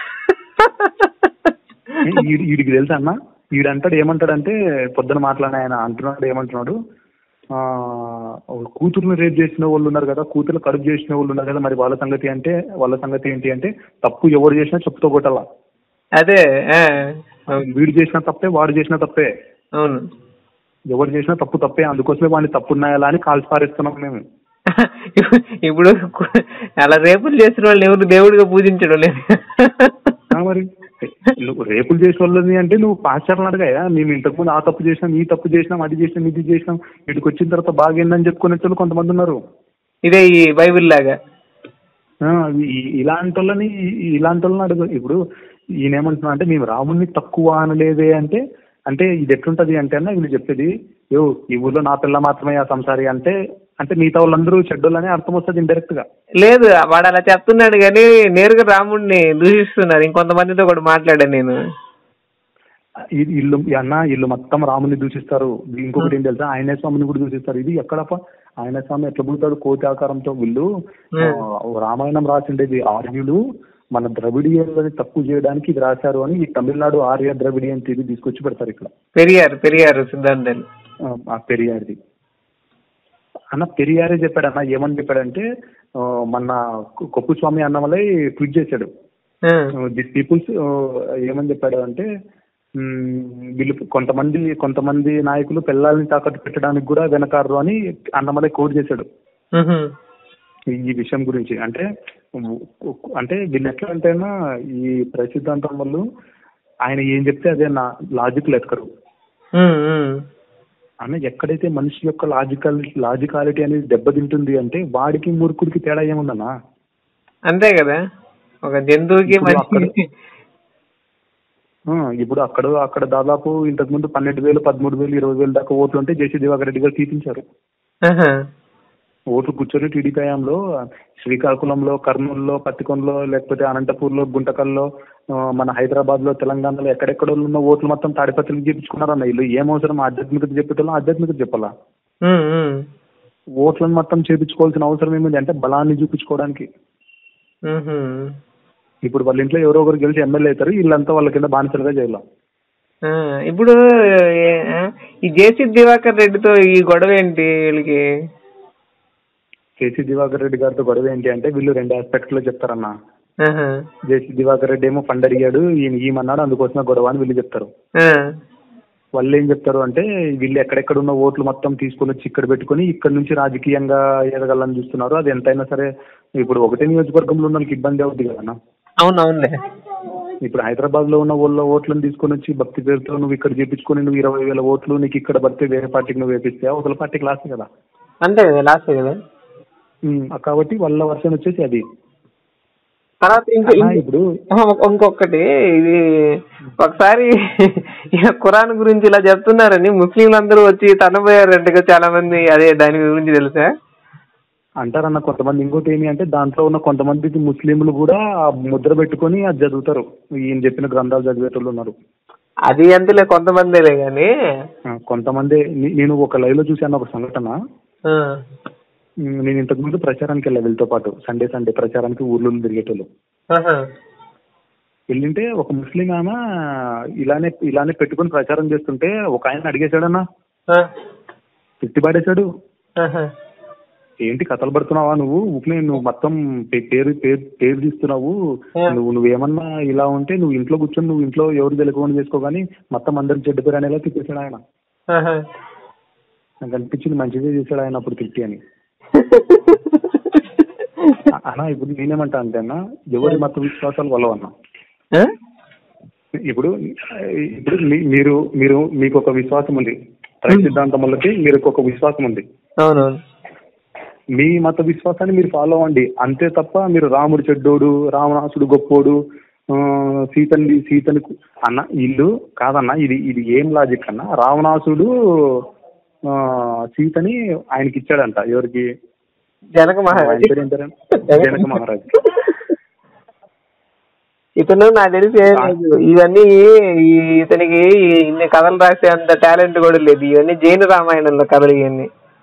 వీడి వీడికి తెలుసు అన్న వీడంటాడు ఏమంటాడంటే పొద్దున మాట్లాడిన ఆయన అంటున్నాడు ఏమంటున్నాడు ఆ కూతురుని రేప్ చేసిన వాళ్ళు ఉన్నారు కదా కూతురు కడుపు చేసిన వాళ్ళు ఉన్నారు కదా మరి వాళ్ళ సంగతి అంటే వాళ్ళ సంగతి ఏంటి అంటే తప్పు ఎవరు చేసినా చెప్పుతో కొట్టాల అదే ఆ, అవును వీడు చేసిన తప్పే వాడు చేసిన తప్పే అవును ఎవరు చేసినా తప్పు తప్పే అందుకోసమే వాడిని తప్పున్నాయాలా అని కాల్చి పారేస్తున్నాం మేము ఇప్పుడు కు- అలా రేపులు చేసిన వాళ్ళు ఎవరు దేవుడిగా పూజించడం లేదు ఆ మరి నువ్వు రేపులు చేసిన వాళ్ళని అంటే నువ్వు పాశ్చాలను అడగాయా మేము ఇంతకుముందు ఆ తప్పు చేసినాం ఈ తప్పు చేసినాం అది చేసినాం ఇది చేసినాం ఇక్కడికి వచ్చిన తర్వాత బాగైందని చెప్పుకునేటోళ్ళు కొంతమంది ఉన్నారు ఇదే ఈ బైబిల్ లాగా ఆ, ఈ- ఇలాంటి వాళ్ళని ఈ- ఇలాంటి వాళ్ళని అడుగు ఇప్పుడు ఈయన ఏమంటున్నా అంటే మేము రాముడిని తక్కువ అనలేదే అంటే అంటే ఇది ఎట్లుంటది అంటే అన్న వీళ్ళు చెప్పేది యో ఈ ఊర్లో నా పిల్ల మాత్రమే ఆ సంసారి అంటే అంటే మిగతా వాళ్ళందరూ చెడ్డోళ్ళని అర్థం వస్తుంది ఇండైరెక్ట్ గా లేదు వాడు అలా చెప్తున్నాడు కానీ నేరుగా రాముడిని దూషిస్తున్నారు ఇంకొంతమందితో కూడా మాట్లాడాను నేను ఇది ఇల్లు ఈ అన్న ఇల్లు మొత్తం రాముని దూషిస్తారు ఇంకొకటి ఏం తెలుసా ఆయన స్వామిని కూడా దూషిస్తారు ఇది ఎక్కడప్ప ఆయన స్వామి ఎట్లా పుడతాడు కోతి ఆకారంతో వీళ్ళు ఆ, రామాయణం రాసిండేది ఆర్యులు మన ద్రవిడియన్లని తక్కువ చేయడానికి ఇది రాశారు అని ఈ తమిళనాడు ఆర్య ద్రవిడియన్ ఇది తీసుకొచ్చి పెడతారు ఇక్కడ పెరియారు పెరియారు సిద్ధాంతాలు ఆ, ఆ పెరియార్ది అన్న పెరియారే చెప్పాడు అన్న ఏమని చెప్పాడంటే ఆ, మొన్న కొ- కొప్పు స్వామి అన్న వల్లే ట్వీట్ చేశాడు ఆ, దిస్ పీపుల్స్ ఏమని చెప్పాడు అంటే మ్, వీళ్ళు కొంతమంది కొంతమంది నాయకులు పిల్లల్ని తాకట్టు పెట్టడానికి కూడా వెనకారు అని అన్నమలై కోడ్ చేశాడు మ్హూ. ఈ- ఈ విషయం గురించి అంటే ఉ- అంటే వీళ్ళు ఎట్లా అంటేనా ఈ ప్రసిద్ధాంతం వాళ్ళు ఆయన ఏం చెప్తే అదే నా లాజిక్ ఎక్కరు ఉమ్, ఉమ్. అన్న ఎక్కడైతే మనిషి యొక్క లాజికల్ లాజికాలిటీ అనేది దెబ్బతింటుంది అంటే వాడికి మూర్ఖుడికి తేడా ఏముందన్నా అంతే కదా ఒక జంతువుకి ఇప్పుడు మనిషికి ఆ, ఇప్పుడు అక్కడ అక్కడ దాదాపు ఇంతకు ముందు పన్నెండు వేలు పదమూడు వేలు ఇరవై వేలు దాకా ఓట్లు ఉంటే జేసీ దివాకర్ రెడ్డి గారు తీపించారు ఆహా. ఓట్లు కూర్చొని టీడీపీ హయాంలో శ్రీకాకుళంలో కర్నూలులో పత్తికొండలో లేకపోతే అనంతపూర్లో గుంటకల్లో ఆ, మన హైదరాబాద్ లో తెలంగాణలో ఎక్కడెక్కడ ఉన్న ఓట్లు మొత్తం తాడిపత్రికి చేపించుకున్నారన్న వీళ్ళు ఏం అవసరం ఆధ్యాత్మికత చెప్పేటోళ్ళం ఆధ్యాత్మికత చెప్పాలా ఉమ్, ఉమ్. ఓట్లను మొత్తం చేపించుకోవాల్సిన అవసరం ఏముంది అంటే బలాన్ని చూపించుకోవడానికి మ్హూ. ఇప్పుడు వాళ్ళ ఇంట్లో ఎవరో ఒకరు గెలిచి ఎమ్మెల్యే అవుతారు వీళ్ళంతా వాళ్ళ కింద బానిసలుగా చేయాలి ఆ, ఇప్పుడు ఏ- ఆ, ఈ జేసీ దివాకర్ రెడ్డితో ఈ గొడవ ఏంటి వీళ్ళకి కేసీ దివాకర్ రెడ్డి గారితో గొడవ ఏంటి అంటే వీళ్ళు రెండు ఆస్పెక్ట్ లో చెప్తారన్న ఆహా. జేసీ దివాకర్ రెడ్డి ఏమో ఫండ్ అడిగాడు ఈయన ఈమన్నాడు అందుకోసమే గొడవ అని వీళ్ళు చెప్తారు ఆ. వాళ్ళు ఏం చెప్తారు అంటే వీళ్ళు ఎక్కడెక్కడ ఉన్న ఓట్లు మొత్తం తీసుకొని వచ్చి ఇక్కడ పెట్టుకొని ఇక్కడ నుంచి రాజకీయంగా ఎదగాలని చూస్తున్నారు అది ఎంతైనా సరే ఇప్పుడు ఒకటే నియోజకవర్గంలో ఉన్న వాళ్ళకి ఇబ్బంది అవుద్ది కదన్నా అవును అవునులే ఇప్పుడు హైదరాబాద్ లో ఉన్న వాళ్ళ ఓట్లను తీసుకొని వచ్చి భక్తి పేరుతో నువ్వు ఇక్కడ చేపించుకొని నువ్వు ఇరవై వేల ఓట్లు నీకు ఇక్కడ పడితే వేరే పార్టీకి నువ్వు వేపిస్తే అవతల పార్టీకి లాస్ కదా అంతే కదా లాస్ట్ కదా ఉమ్, కాబట్టి వాళ్ళ వర్షన్ వచ్చేసి అది తర్వాత ఇంకో అన్నా ఇప్పుడు ఆహా, ఇంకొకటి ఇది ఒకసారి ఇక ఖురాన్ గురించి ఇలా చెప్తున్నారని ముస్లింలు అందరూ వచ్చి తనపోయారంటగా చాలా మంది అదే దాని గురించి తెలుసా అంటారన్న కొంతమంది ఇంకోటి ఏమి అంటే దాంట్లో ఉన్న కొంతమంది ముస్లింలు కూడా ఆ ముద్ర పెట్టుకొని అది చదువుతారు ఈయన చెప్పిన గ్రంథాలు చదివేటోళ్ళు ఉన్నారు అది ఎంతలే కొంతమందిలే కానీ ఆ, కొంతమంది నే- నేను ఒక లైవ్ లో చూశాను ఒక సంఘటన ఆ, ఉమ్, నేను ఇంతకు ముందు ప్రచారానికి వెళ్ళా వీళ్ళతో పాటు సండే సండే ప్రచారానికి ఊర్లో తిరిగేటోళ్ళు ఆహా, వెళ్ళింటే ఒక ముస్లిం ఆమె ఇలానే ఇలానే పెట్టుకొని ప్రచారం చేస్తుంటే ఒక ఆయన అడిగేశాడన్నా ఆ, తిట్టి పాడేశాడు ఆహా. ఏంటి కథలు పడుతున్నావా నువ్వు ఊపినే నువ్వు మొత్తం పే- పేరు పేరు పేరు తీస్తున్నావు ఆ. నువ్వు నువ్వేమన్నా ఇలా ఉంటే నువ్వు ఇంట్లో కూర్చొని నువ్వు ఇంట్లో ఎవరు తెలుగుని చేసుకో కానీ మొత్తం అందరికి చెడ్డ పేరు అనేలా తిప్పేశాడు ఆయన ఆహా. నాకు అనిపించింది మంచిదే చేశాడు ఆయన అప్పుడు తిట్టి అని అ- అన్నా ఇప్పుడు నేనేమంటా అంటే అన్న ఎవరి మత విశ్వాసాలు వల్ల అన్న ఆ? ఇప్పుడు ఇప్పుడు మీ- మీరు మీరు మీకు ఒక విశ్వాసం ఉంది త్రై సిద్ధాంతం వాళ్ళకి మీరు ఒక విశ్వాసం ఉంది అవునవును మీ మత విశ్వాసాన్ని మీరు ఫాలో అవ్వండి అంతే తప్ప మీరు రాముడు చెడ్డోడు రావణాసుడు గొప్పోడు ఆ, సీతని సీతని కు- అన్న ఇల్లు కాదన్న ఇది ఇది ఏం లాజిక్ అన్న రావణాసుడు ఆ, సీతని ఆయనకి ఇచ్చాడంట ఎవరికి జనక ఆయన మహారాజ్ పేరు ఏం పేరు? జనక మహారాజ్ ఇతను నాకు తెలిసి ఏం లేదు. ఇవన్నీ ఈ- ఇతనికి ఇన్ని కథలు రాసే అంత టాలెంట్ కూడా లేదు ఇవన్నీ జైన రామాయణంలో కథలు ఇవన్నీ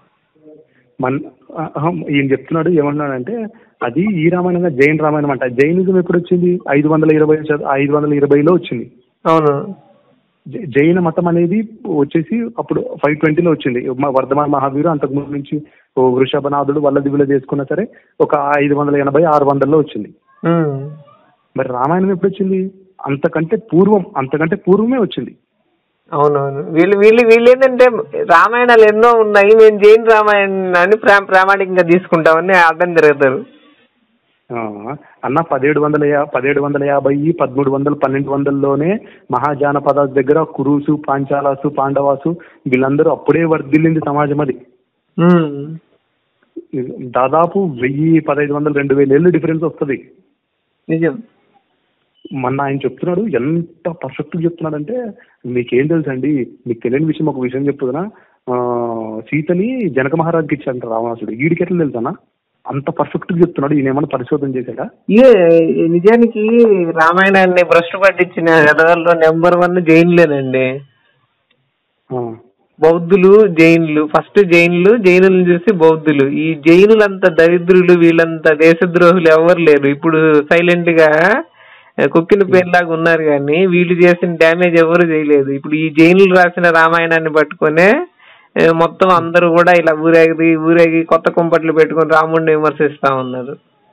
మన ఆహా, ఈయన చెప్తున్నాడు ఏమన్నాడంటే అది ఈ రామాయణం కాదు, జైన్ రామాయణం అంట జైనిజం ఎప్పుడు వచ్చింది ఐదు వందల ఇరవై శత- ఐదు వందల ఇరవైలో వచ్చింది అవును జై- జైన మతం అనేది వచ్చేసి అప్పుడు ఫైవ్ ట్వంటీలో వచ్చింది మ- వర్ధమాన మహావీరు అంతకుముందు నుంచి ఓ వృషభనాథుడు వల్ల దిగులు చేసుకున్నా సరే ఒక ఐదు వందల ఎనభై ఆరు వందల్లో వచ్చింది ఉమ్. మరి రామాయణం ఎప్పుడు వచ్చింది అంతకంటే పూర్వం అంతకంటే పూర్వమే వచ్చింది అవునవును వీళ్ళు వీళ్ళు వీళ్ళు ఏంటంటే రామాయణాలు ఎన్నో ఉన్నాయి మేము జైన్ రామాయణాన్ని ప్రా ప్రామాణికంగా తీసుకుంటామని అర్థం తిరుగుతారు ఆ, అన్న పదిహేడు వందల యా- పదిహేడు వందల యాభై పదమూడు వందలు పన్నెండు వందల్లోనే మహాజానపద దగ్గర కురుసు పాంచాలాసు పాండవాసు వీళ్ళందరూ అప్పుడే వర్ధిల్లింది సమాజం అది ఉమ్. దాదాపు వెయ్యి పదహైదు వందలు రెండు వేల ఏళ్ళు డిఫరెన్స్ వస్తుంది నిజం మొన్న ఆయన చెప్తున్నాడు ఎంత పర్ఫెక్ట్ చెప్తున్నాడంటే మీకేం తెలుసండి మీకు తెలియని విషయం ఒక విషయం చెప్తున్నా ఆ, సీతని జనక మహారాజుకి ఇచ్చాడంట రావణాసుడు వీడికి ఎట్లా తెలుసా అంత పర్ఫెక్ట్ చెప్తున్నాడు ఈయన ఏమన్నా పరిశోధన చేశాడా ఏ నిజానికి రామాయణాన్ని భ్రష్టు పట్టించిన కథల్లో నెంబర్ వన్ జైన్లేనండి ఆ, బౌద్ధులు జైన్లు ఫస్ట్ జైన్లు జైనులను చూసి బౌద్ధులు ఈ జైనులంత దరిద్రులు వీళ్ళంత దేశద్రోహులు ఎవరు లేరు ఇప్పుడు సైలెంట్ గా ఆ, కుక్కిన పేర్లాగా ఉన్నారు కానీ వీళ్ళు చేసిన డ్యామేజ్ ఎవరు చేయలేదు ఇప్పుడు ఈ జైనులు రాసిన రామాయణాన్ని పట్టుకొనే ఆ, మొత్తం అందరూ కూడా ఇలా ఊరేగి ఊరేగి కొత్త కుంపట్లు పెట్టుకొని రాముడిని విమర్శిస్తా ఉన్నారు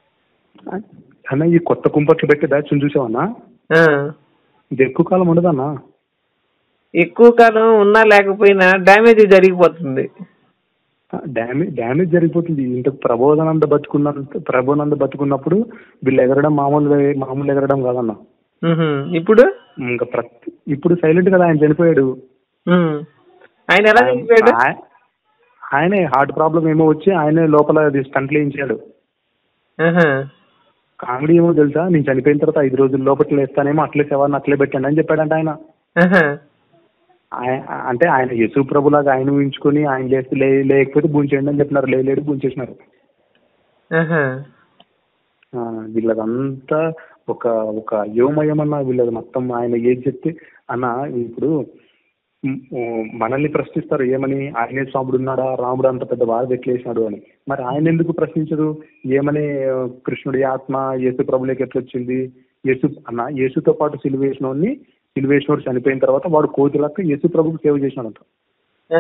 అన్న ఈ కొత్త కుంపట్లు పెట్టే బ్యాచ్ చూసావన్నా ఆ, ఇది ఎక్కువ కాలం ఉండదన్నా ఎక్కువ కాలం ఉన్నా లేకపోయినా డ్యామేజ్ జరిగిపోతుంది డ్యామేజ్ డ్యామేజ్ జరిగిపోతుంది ఇంత ప్రబోధానంద బతుకున్న ప్రబోధానంద బతుకున్నప్పుడు వీళ్ళు ఎగరడం మామూలు మామూలు ఎగరడం కాదన్న ఉహు. ఇప్పుడు ఇంకా ప్రతి ఇప్పుడు సైలెంట్ కదా ఆయన చనిపోయాడు ఉమ్. ఆయన ఎలా చనిపోయాడు ఆయ- ఆయనే హార్ట్ ప్రాబ్లం ఏమో వచ్చి ఆయనే లోపల అది స్టంట్లు వేయించాడు ఆహా. కామెడీ ఏమో తెలుసా నేను చనిపోయిన తర్వాత ఐదు రోజుల లోపల వేస్తానేమో అట్లే శవాన్ని అట్లే పెట్టండి అని చెప్పాడంట ఆయన ఆహా. ఆయ- అంటే ఆయన యేసు ప్రభులాగా ఆయన ఊహించుకొని ఆయన లేస్తే లే- లేకపోతే భూంచేయండి అని చెప్పినారు లేలేడు భూంచేసినారు ఆహా. ఆ, వీళ్ళదంతా ఒక ఒక యోమయం అన్న వీళ్ళది మొత్తం ఆయన ఏది చెప్తే అన్న ఇప్పుడు మ్, ఓ, మనల్ని ప్రశ్నిస్తారు ఏమని ఆయనే స్వాముడు ఉన్నాడా రాముడు అంత పెద్ద బాధ ఎట్లేసినాడు అని మరి ఆయన ఎందుకు ప్రశ్నించరు ఏమని ఆ, కృష్ణుడి ఆత్మ యేసు ప్రభులోకి ఎట్లొచ్చింది యేసు అన్న యేసుతో పాటు సిలువేసినోడిని సిలువేసినోడు చనిపోయిన తర్వాత వాడు కోతిలక్క యేసు ప్రభుకు సేవ చేసినాడంట ఆ.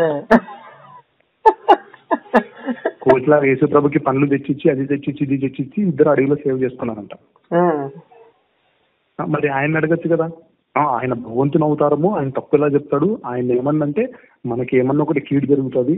కోతిలాగా యేసు ప్రభుకి పనులు తెచ్చిచ్చి అది తెచ్చిచ్చి ఇది తెచ్చిచ్చి ఇద్దరు అడవిలో సేవ చేసుకున్నారంట ఆ. ఆ, మరి ఆయన అడగచ్చు కదా ఆ, ఆయన భగవంతుని అవుతారము ఆయన తప్పు ఎలా చెప్తాడు ఆయన ఏమన్నంటే మనకి ఏమన్నా ఒకటి కీడు జరుగుతుంది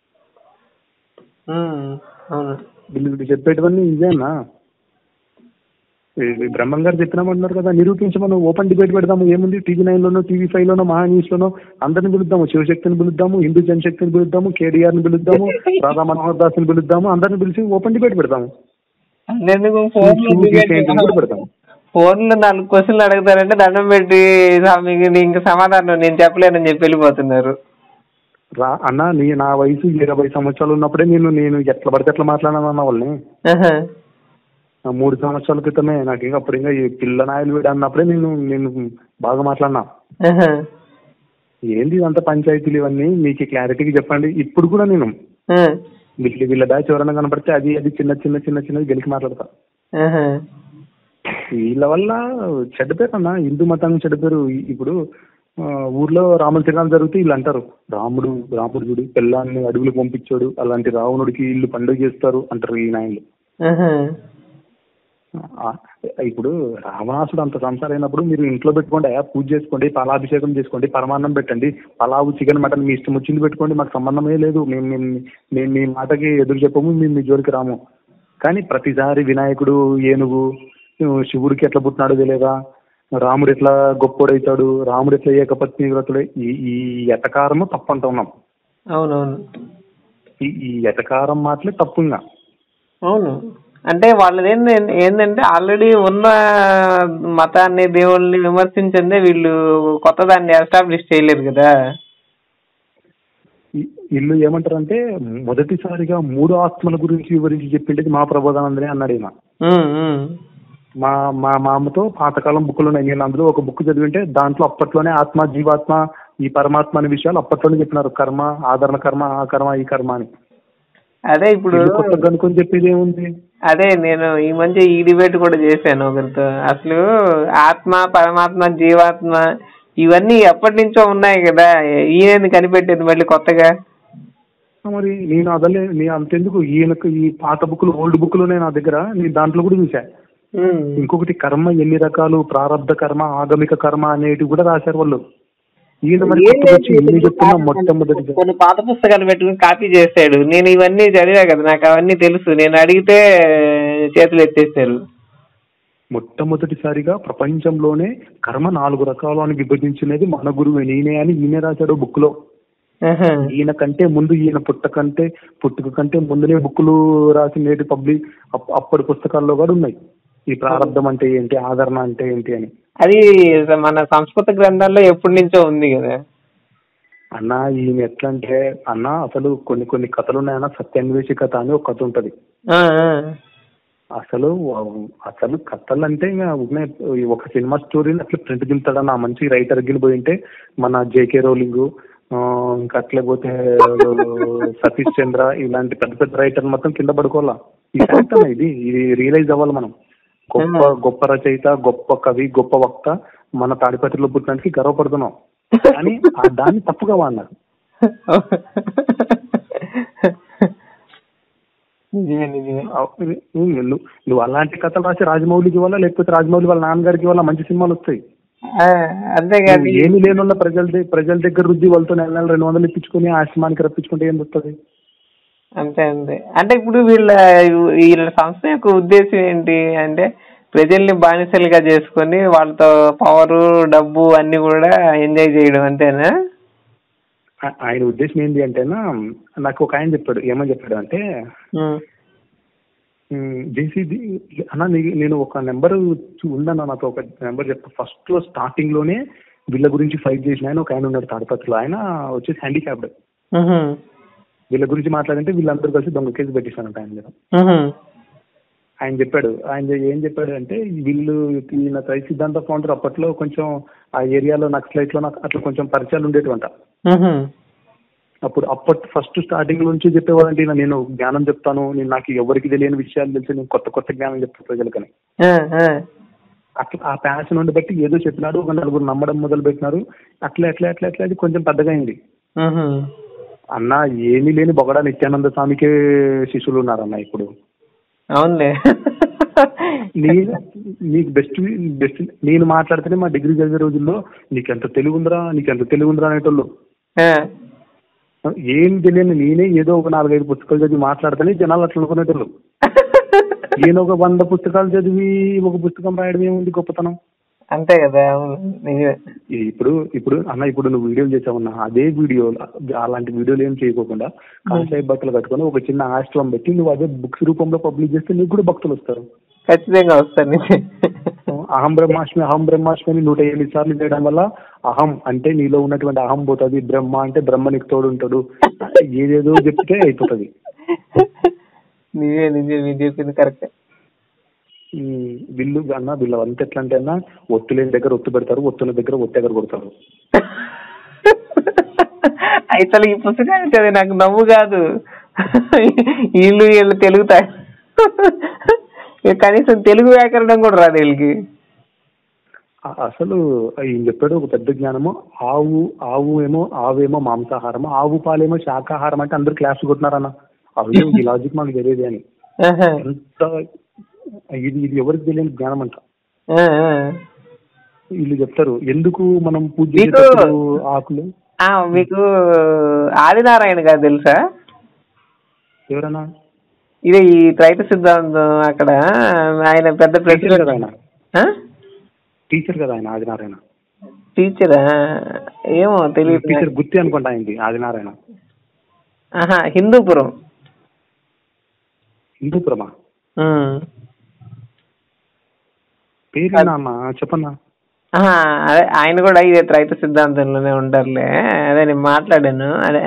ఉమ్. అవును వీళ్ళు వీళ్ళు చెప్పేటివన్నీ ఇదేనా ఈ- ఈ బ్రహ్మం గారు చెప్పినామంటున్నారు కదా నిరూపించమను ఓపెన్ డిబేట్ పెడదాము ఏముంది టీవీ నైన్ లోనో టీవీ ఫైవ్ లోనో మహా న్యూస్ లోనో అందరిని పిలుద్దాము శివశక్తిని పిలుద్దాము హిందూ జనశక్తిని పిలుద్దాము కేడీఆర్ ని పిలుద్దాము రాధా మనోహర్ దాస్ ని పిలుద్దాము అందరిని పిలిచి ఓపెన్ డిబేట్ పెడదాము అందుకు ఫోన్ లో షూ గీత ఏంటి కూడా పెడతాము ఫోన్ లో నాలుగు క్వశ్చన్లు అడుగుతారంటే దండం పెట్టి స్వామికి నీ ఇంకా సమాధానం నేను చెప్పలేనని చెప్పి వెళ్ళిపోతున్నారు రా అన్న నీ నా వయసు ఇరవై సంవత్సరాలు ఉన్నప్పుడే నేను నేను ఎట్లా పడితే ఎట్లా మాట్లాడాను అన్న వాళ్ళని ఆహా. ఆ మూడు సంవత్సరాల క్రితమే నాకు ఇంకా అప్పుడు ఇంకా ఈ పిల్ల నాయలు వీడు అన్నప్పుడే నేను నేను బాగా మాట్లాడినా ఆహా. ఏంది ఇదంతా పంచాయతీలు ఇవన్నీ మీకు క్లారిటీగా చెప్పండి ఇప్పుడు కూడా నేను ఆ. వీళ్ళ వీళ్ళ బ్యాచ్ ఎవరైనా కనపడితే అది అది చిన్న చిన్న చిన్న చిన్నది గెలికి మాట్లాడతా ఆహా. వీళ్ళ వల్ల చెడ్డ పేరు అన్న హిందూ మతానికి చెడ్డ పేరు ఈ- ఇప్పుడు ఆ, ఊర్లో రాముల తిరణాలు జరిగితే వీళ్ళు అంటారు రాముడు రాముడు చూడు పిల్లాన్ని అడవులు పంపించాడు అలాంటి రావణుడికి ఇల్లు పండుగ చేస్తారు అంటారు ఈ నాయనలు ఆహా. ఆ, ఇప్పుడు రావణాసుడు అంత సంసారం అయినప్పుడు మీరు ఇంట్లో పెట్టుకోండి అయ్యా పూజ చేసుకోండి పాలాభిషేకం చేసుకోండి పరమాన్నం పెట్టండి పలావు చికెన్ మటన్ మీ ఇష్టం వచ్చింది పెట్టుకోండి మాకు సంబంధమే లేదు మేము మేము మేము మీ మాటకి ఎదురు చెప్పము మేము మీ జోలికి రాము కానీ ప్రతిసారి వినాయకుడు ఏనుగు శివుడికి ఎట్లా పుట్టినాడో తెలియదా రాముడు ఎట్లా గొప్పోడైతాడు రాముడు ఎట్లా ఏకపత్ని వ్రతుడే ఈ ఈ ఎటకారము తప్పు అంటూ ఉన్నాం అవునవును ఈ ఈ ఎటకారం మాటలే తప్పు ఇంకా అవును అంటే వాళ్ళది ఏంది ఏంటంటే ఆల్రెడీ ఉన్న మతాన్ని దేవుళ్ళని విమర్శించిందే వీళ్ళు కొత్త దాన్ని ఎస్టాబ్లిష్ చేయలేరు కదా ఈ- వీళ్ళు ఏమంటారంటే మొదటిసారిగా మూడు ఆత్మల గురించి వివరించి చెప్పిండేది మా ప్రబోధానందనే అన్నాడు ఈయన ఉమ్, ఉమ్. మా మా మామతో పాతకాలం బుక్కులు ఉన్నాయి నేను అందులో ఒక బుక్ చదివింటే దాంట్లో అప్పట్లోనే ఆత్మ జీవాత్మ ఈ పరమాత్మ అనే విషయాలు అప్పట్లోనే చెప్పినారు కర్మ ఆదరణ కర్మ ఆ కర్మ ఈ కర్మ అని అదే ఇప్పుడు వీళ్ళు కొత్తగా అనుకొని చెప్పేది ఏముంది అదే నేను ఈ మధ్య ఈ డిబేట్ కూడా చేశాను ఒకరితో అసలు ఆత్మ పరమాత్మ జీవాత్మ ఇవన్నీ ఎప్పటి నుంచో ఉన్నాయి కదా ఈయన కనిపెట్టేది మళ్ళీ కొత్తగా మరి నేను అదలే నేను అంతెందుకు ఈయనకు ఈ పాత బుక్కులు ఓల్డ్ బుక్కులు నా దగ్గర నేను దాంట్లో కూడా చూసా ఉమ్. ఇంకొకటి కర్మ ఎన్ని రకాలు ప్రారంధ కర్మ ఆగమిక కర్మ అనేటివి కూడా రాశారు వాళ్ళు ఈయన మరి ఏం కొత్తగా వచ్చి లేదు, ఎన్ని చెప్తున్నా మొట్టమొదటిగా కొన్ని పాత పుస్తకాలు పెట్టుకుని కాపీ చేశాడు నేను ఇవన్నీ చదివా కదా నాకు అవన్నీ తెలుసు నేను అడిగితే చేతులు ఎత్తేసారు మొట్టమొదటిసారిగా ప్రపంచంలోనే కర్మ నాలుగు రకాలు అని విభజించినది మన గురువు నేనే అని ఈయన రాశాడు బుక్ లో ఆహా. ఈయన కంటే ముందు ఈయన పుట్ట కంటే పుట్టుక కంటే ముందునే బుక్కులు రాసి నేటి పబ్లిక్ అప్- అప్పటి పుస్తకాల్లో కూడా ఉన్నాయి ఈ ప్రారంధం అంటే ఏంటి ఆదరణ అంటే ఏంటి అని అది మన సంస్కృత గ్రంథాల్లో ఎప్పటి నుంచో ఉంది కదా అన్న ఈయన ఎట్లా అంటే అన్న అసలు కొన్ని కొన్ని కథలు ఉన్నాయన్న సత్యాన్వేషి కథ అని ఒక కథ ఉంటది ఆ, ఆ. అసలు అసలు కథలు అంటే ఇంకా ఉన్నాయి. ఈ ఒక సినిమా స్టోరీని అట్లా ప్రింట్ దింపుతాడన్న ఆ మంచి రైటర్ గిని పోయి ఉంటే మన జేకే రోలింగ్ ఆ, ఇంకా అట్లే పోతే సతీష్ చంద్ర ఇలాంటి పెద్ద పెద్ద రైటర్ మొత్తం కింద పడుకోవాలా ఈ fact అన్న ఇది ఇది రియలైజ్ అవ్వాలి మనం గొప్ప గొప్ప రచయిత గొప్ప కవి గొప్ప వక్త మన తాడిపత్రిలో పుట్టినందుకు గర్వపడుతున్నాం కానీ ఆ దాన్ని తప్పుగా వాడినారు నిజమే నిజమే అవ్- నువ్వు నువ్వు- నువ్వు అలాంటి కథలు రాసి రాజమౌళికి ఇవ్వాలా లేకపోతే రాజమౌళి వాళ్ళ నాన్నగారికి ఇవ్వాలా మంచి సినిమాలు వస్తాయి ఆ, అంతేకాదు నువ్వు ఏమి లేనున్న ప్రజల ద- ప్రజల దగ్గర రుద్ది వాళ్ళతో నెల నెల రెండు వందలు ఇప్పించుకుని ఆశ్రమానికి రప్పించుకుంటే ఏం వస్తుంది అంతే అంతే అంటే ఇప్పుడు వీళ్ళ వీళ్ళ సంస్థ యొక్క ఉద్దేశం ఏంటి అంటే ప్రజల్ని బానిసలుగా చేసుకొని వాళ్ళతో పవర్ డబ్బు అన్ని కూడా ఎంజాయ్ చేయడం అంతేనా ఆ- ఆయన ఉద్దేశం ఏంటి అంటేనా నాకు ఒక ఆయన చెప్పాడు ఏమని చెప్పాడు అంటే ఉమ్, జేసీ అన్న నీ- నేను ఒక నెంబర్ ఉందన్న నాతో ఒక నెంబర్ చెప్తా ఫస్ట్ లో స్టార్టింగ్ లోనే వీళ్ళ గురించి ఫైట్ చేసిన ఆయన ఒక ఆయన ఉన్నాడు తాడిపత్రిలో ఆయన వచ్చేసి హ్యాండిక్యాప్డ్ ఉహు, వీళ్ళ గురించి మాట్లాడంటే వీళ్ళందరూ కలిసి దొంగ కేసు పెట్టేశానంట ఆయన మీద ఉహు, ఆయన చెప్పాడు ఆయన ఏం చెప్పాడు అంటే వీళ్ళు ఈయన రైతు సిద్ధాంత ఫౌండర్ అప్పట్లో కొంచెం ఆ ఏరియాలో నక్సలైట్ లో నాకు అట్లా కొంచెం పరిచయాలు ఉండేటివంట ఉహు, అప్పుడు అప్పటి ఫస్ట్ స్టార్టింగ్ నుంచి చెప్పేవాడంటే ఈయన నేను జ్ఞానం చెప్తాను నేను నాకు ఎవరికి తెలియని విషయాలు తెలిసి నేను కొత్త కొత్త జ్ఞానం చెప్తాను ప్రజలకని ఆ, ఆ, అట్లా ఆ ప్యాషన్ ఉండి బట్టి ఏదో చెప్పినాడు ఒక నలుగురు నమ్మడం మొదలు పెట్టినారు అట్లా అట్లా అట్లా అట్లా అది కొంచెం పెద్దగా అయింది ఉహు. అన్న ఏమీ లేని బొగడా నిత్యానంద స్వామికే శిష్యులు ఉన్నారన్న ఇప్పుడు అవునులే నేను నీకు బెస్ట్ బెస్ట్ నేను మాట్లాడితేనే మా డిగ్రీ చదివే రోజుల్లో నీకెంత తెలివి ఉందిరా నీకెంత తెలివి ఉందిరా అనేటోళ్ళు ఆ, ఏం తెలియని నేనే ఏదో ఒక నాలుగైదు పుస్తకాలు చదివి మాట్లాడితేనే జనాలు అట్లా అనుకునేటోళ్ళు నేను ఒక వంద పుస్తకాలు చదివి ఒక పుస్తకం రాయడం ఏముంది గొప్పతనం అంతే కదా అవును నిజమే ఇప్పుడు ఇప్పుడు అన్న ఇప్పుడు నువ్వు వీడియోలు చేసావన్నా అదే వీడియో అలాంటి వీడియోలు ఏం చేయకోకుండా కాషాయ బట్టలు కట్టుకొని ఒక చిన్న ఆశ్రమం పెట్టి నువ్వు అదే బుక్స్ రూపంలో పబ్లిష్ చేస్తే నీకు కూడా భక్తులు వస్తారు ఖచ్చితంగా వస్తాను నిజమే అహం బ్రహ్మాష్మి అహం బ్రహ్మాష్మి అని నూట ఎనిమిది సార్లు చేయడం వల్ల అహం అంటే నీలో ఉన్నటువంటి అహం పోతుంది బ్రహ్మ అంటే బ్రహ్మ నీకు తోడు ఉంటాడు ఏదేదో చెప్తే అయిపోతుంది నిజమే నిజమే మీరు చెప్పింది కరెక్ట్ ఈ వీళ్ళు అన్న వీళ్ళు అంత ఎట్లా అంటే అన్న ఒత్తు లేని దగ్గర ఒత్తు పెడతారు ఒత్తుల దగ్గర ఒత్తి దగ్గర కొడతారు అసలు ఈ పుస్తకాలు చదివి నాకు నవ్వు కాదు వీళ్ళు వీళ్ళు తెలుగు తా- కనీసం తెలుగు వ్యాకరణం కూడా రాదు వీళ్ళకి ఆ- అసలు ఈయన చెప్పాడు ఒక పెద్ద జ్ఞానము ఆవు ఆవు ఏమో ఆవేమో మాంసాహారం ఆవు పాలేమో శాకాహారం అంటే అందరు క్లాస్ కొట్టినారన్న అవి ఈ లాజిక్ మాకు తెలియదు అని ఆహా. ఎంత ఇది ఇది ఎవరికి తెలియని జ్ఞానం అంట ఆ, ఆ. వీళ్ళు చెప్తారు ఎందుకు మనం పూజ మీకు- చేసేటప్పుడు ఆకులు ఆ, మీకు ఆదినారాయణ గారు తెలుసా ఎవరన్నా ఇదే ఈ త్రైత సిద్ధాంతం అక్కడ ఆయన పెద్ద టీచర్ కదా ఆయన ప్రెసిడెంట్ టీచర్ కదా ఆయన ఆదినారాయణ టీచరా ఏమో తెలియదు టీచర్ గుత్తి అనుకుంటా అయింది ఆదినారాయణ ఆహా హిందూపురం హిందూపురమా ఉమ్. పేరు అన్న చెప్పన్నా ఆహా, అదే ఆయన కూడా ఇదే త్రైత సిద్ధాంతంలోనే ఉంటారులే అదే నేను మాట్లాడాను అదే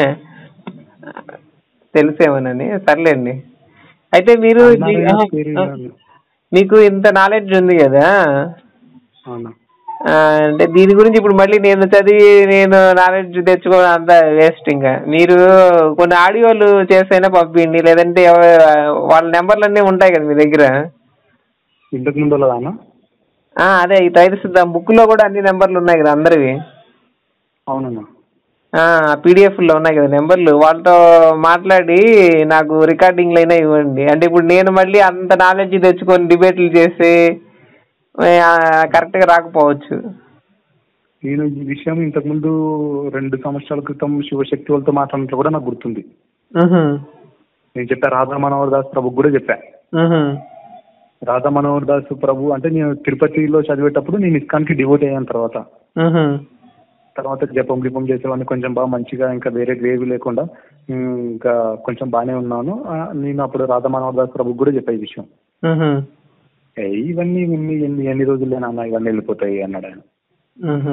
తెలిసేమోనని సర్లేండి అయితే మీరు అన్నారు జీ- కదా ఆహా, పేరు ఆ, విన్నాను. మీకు ఇంత నాలెడ్జ్ ఉంది కదా అవునా ఆ, అంటే దీని గురించి ఇప్పుడు మళ్ళీ నేను చదివి నేను నాలెడ్జ్ తెచ్చుకోవడం అంత వేస్ట్ ఇంకా మీరు కొన్ని ఆడియోలు చేసైనా పంపించండి లేదంటే ఎవ- వాళ్ళ నెంబర్లు అన్నీ ఉంటాయి కదా మీ దగ్గర ఇంతకు ముందు వాళ్ళదానా ఆ, అదే ఈ తైరు సిద్ధం బుక్ లో కూడా అన్ని నెంబర్లు ఉన్నాయి కదా అందరివి అవునన్నా పీడిఎఫ్ లో ఉన్నాయి కదా నెంబర్లు వాళ్ళతో మాట్లాడి నాకు రికార్డింగ్లు అయినా ఇవ్వండి అంటే ఇప్పుడు నేను మళ్ళీ అంత నాలెడ్జ్ తెచ్చుకొని డిబేట్లు చేసి కరెక్ట్ గా రాకపోవచ్చు నేను ఈ విషయం ఇంతకు ముందు రెండు సంవత్సరాల క్రితం శివశక్తి వాళ్ళతో మాట్లాడినట్లు కూడా నాకు గుర్తుంది మ్హూ. నేను చెప్పా రాధా మనోహర్ దాస్ ప్రభుకి కూడా చెప్పా మ్హూ. రాధా మనోహర్ దాస్ ప్రభు అంటే నేను తిరుపతిలో చదివేటప్పుడు నేను ఇస్కాన్కి డివోట్ అయ్యాను తర్వాత మ్హూ. తర్వాత జపం గిపం చేసేవాడిని కొంచెం బాగా మంచిగా ఇంకా వేరే వేవి లేకుండా ఉమ్, ఇంకా కొంచెం బాగానే ఉన్నాను ఆ, నేను అప్పుడు రాధా మనోహర్ దాస్ ప్రభుకి కూడా చెప్పా ఈ విషయం మ్హూ. ఏ ఇవన్నీ ఇన్ని ఎన్ని ఎన్ని రోజులే నాన్న ఇవన్నీ వెళ్ళిపోతాయి అన్నాడు ఆయన మ్హూ.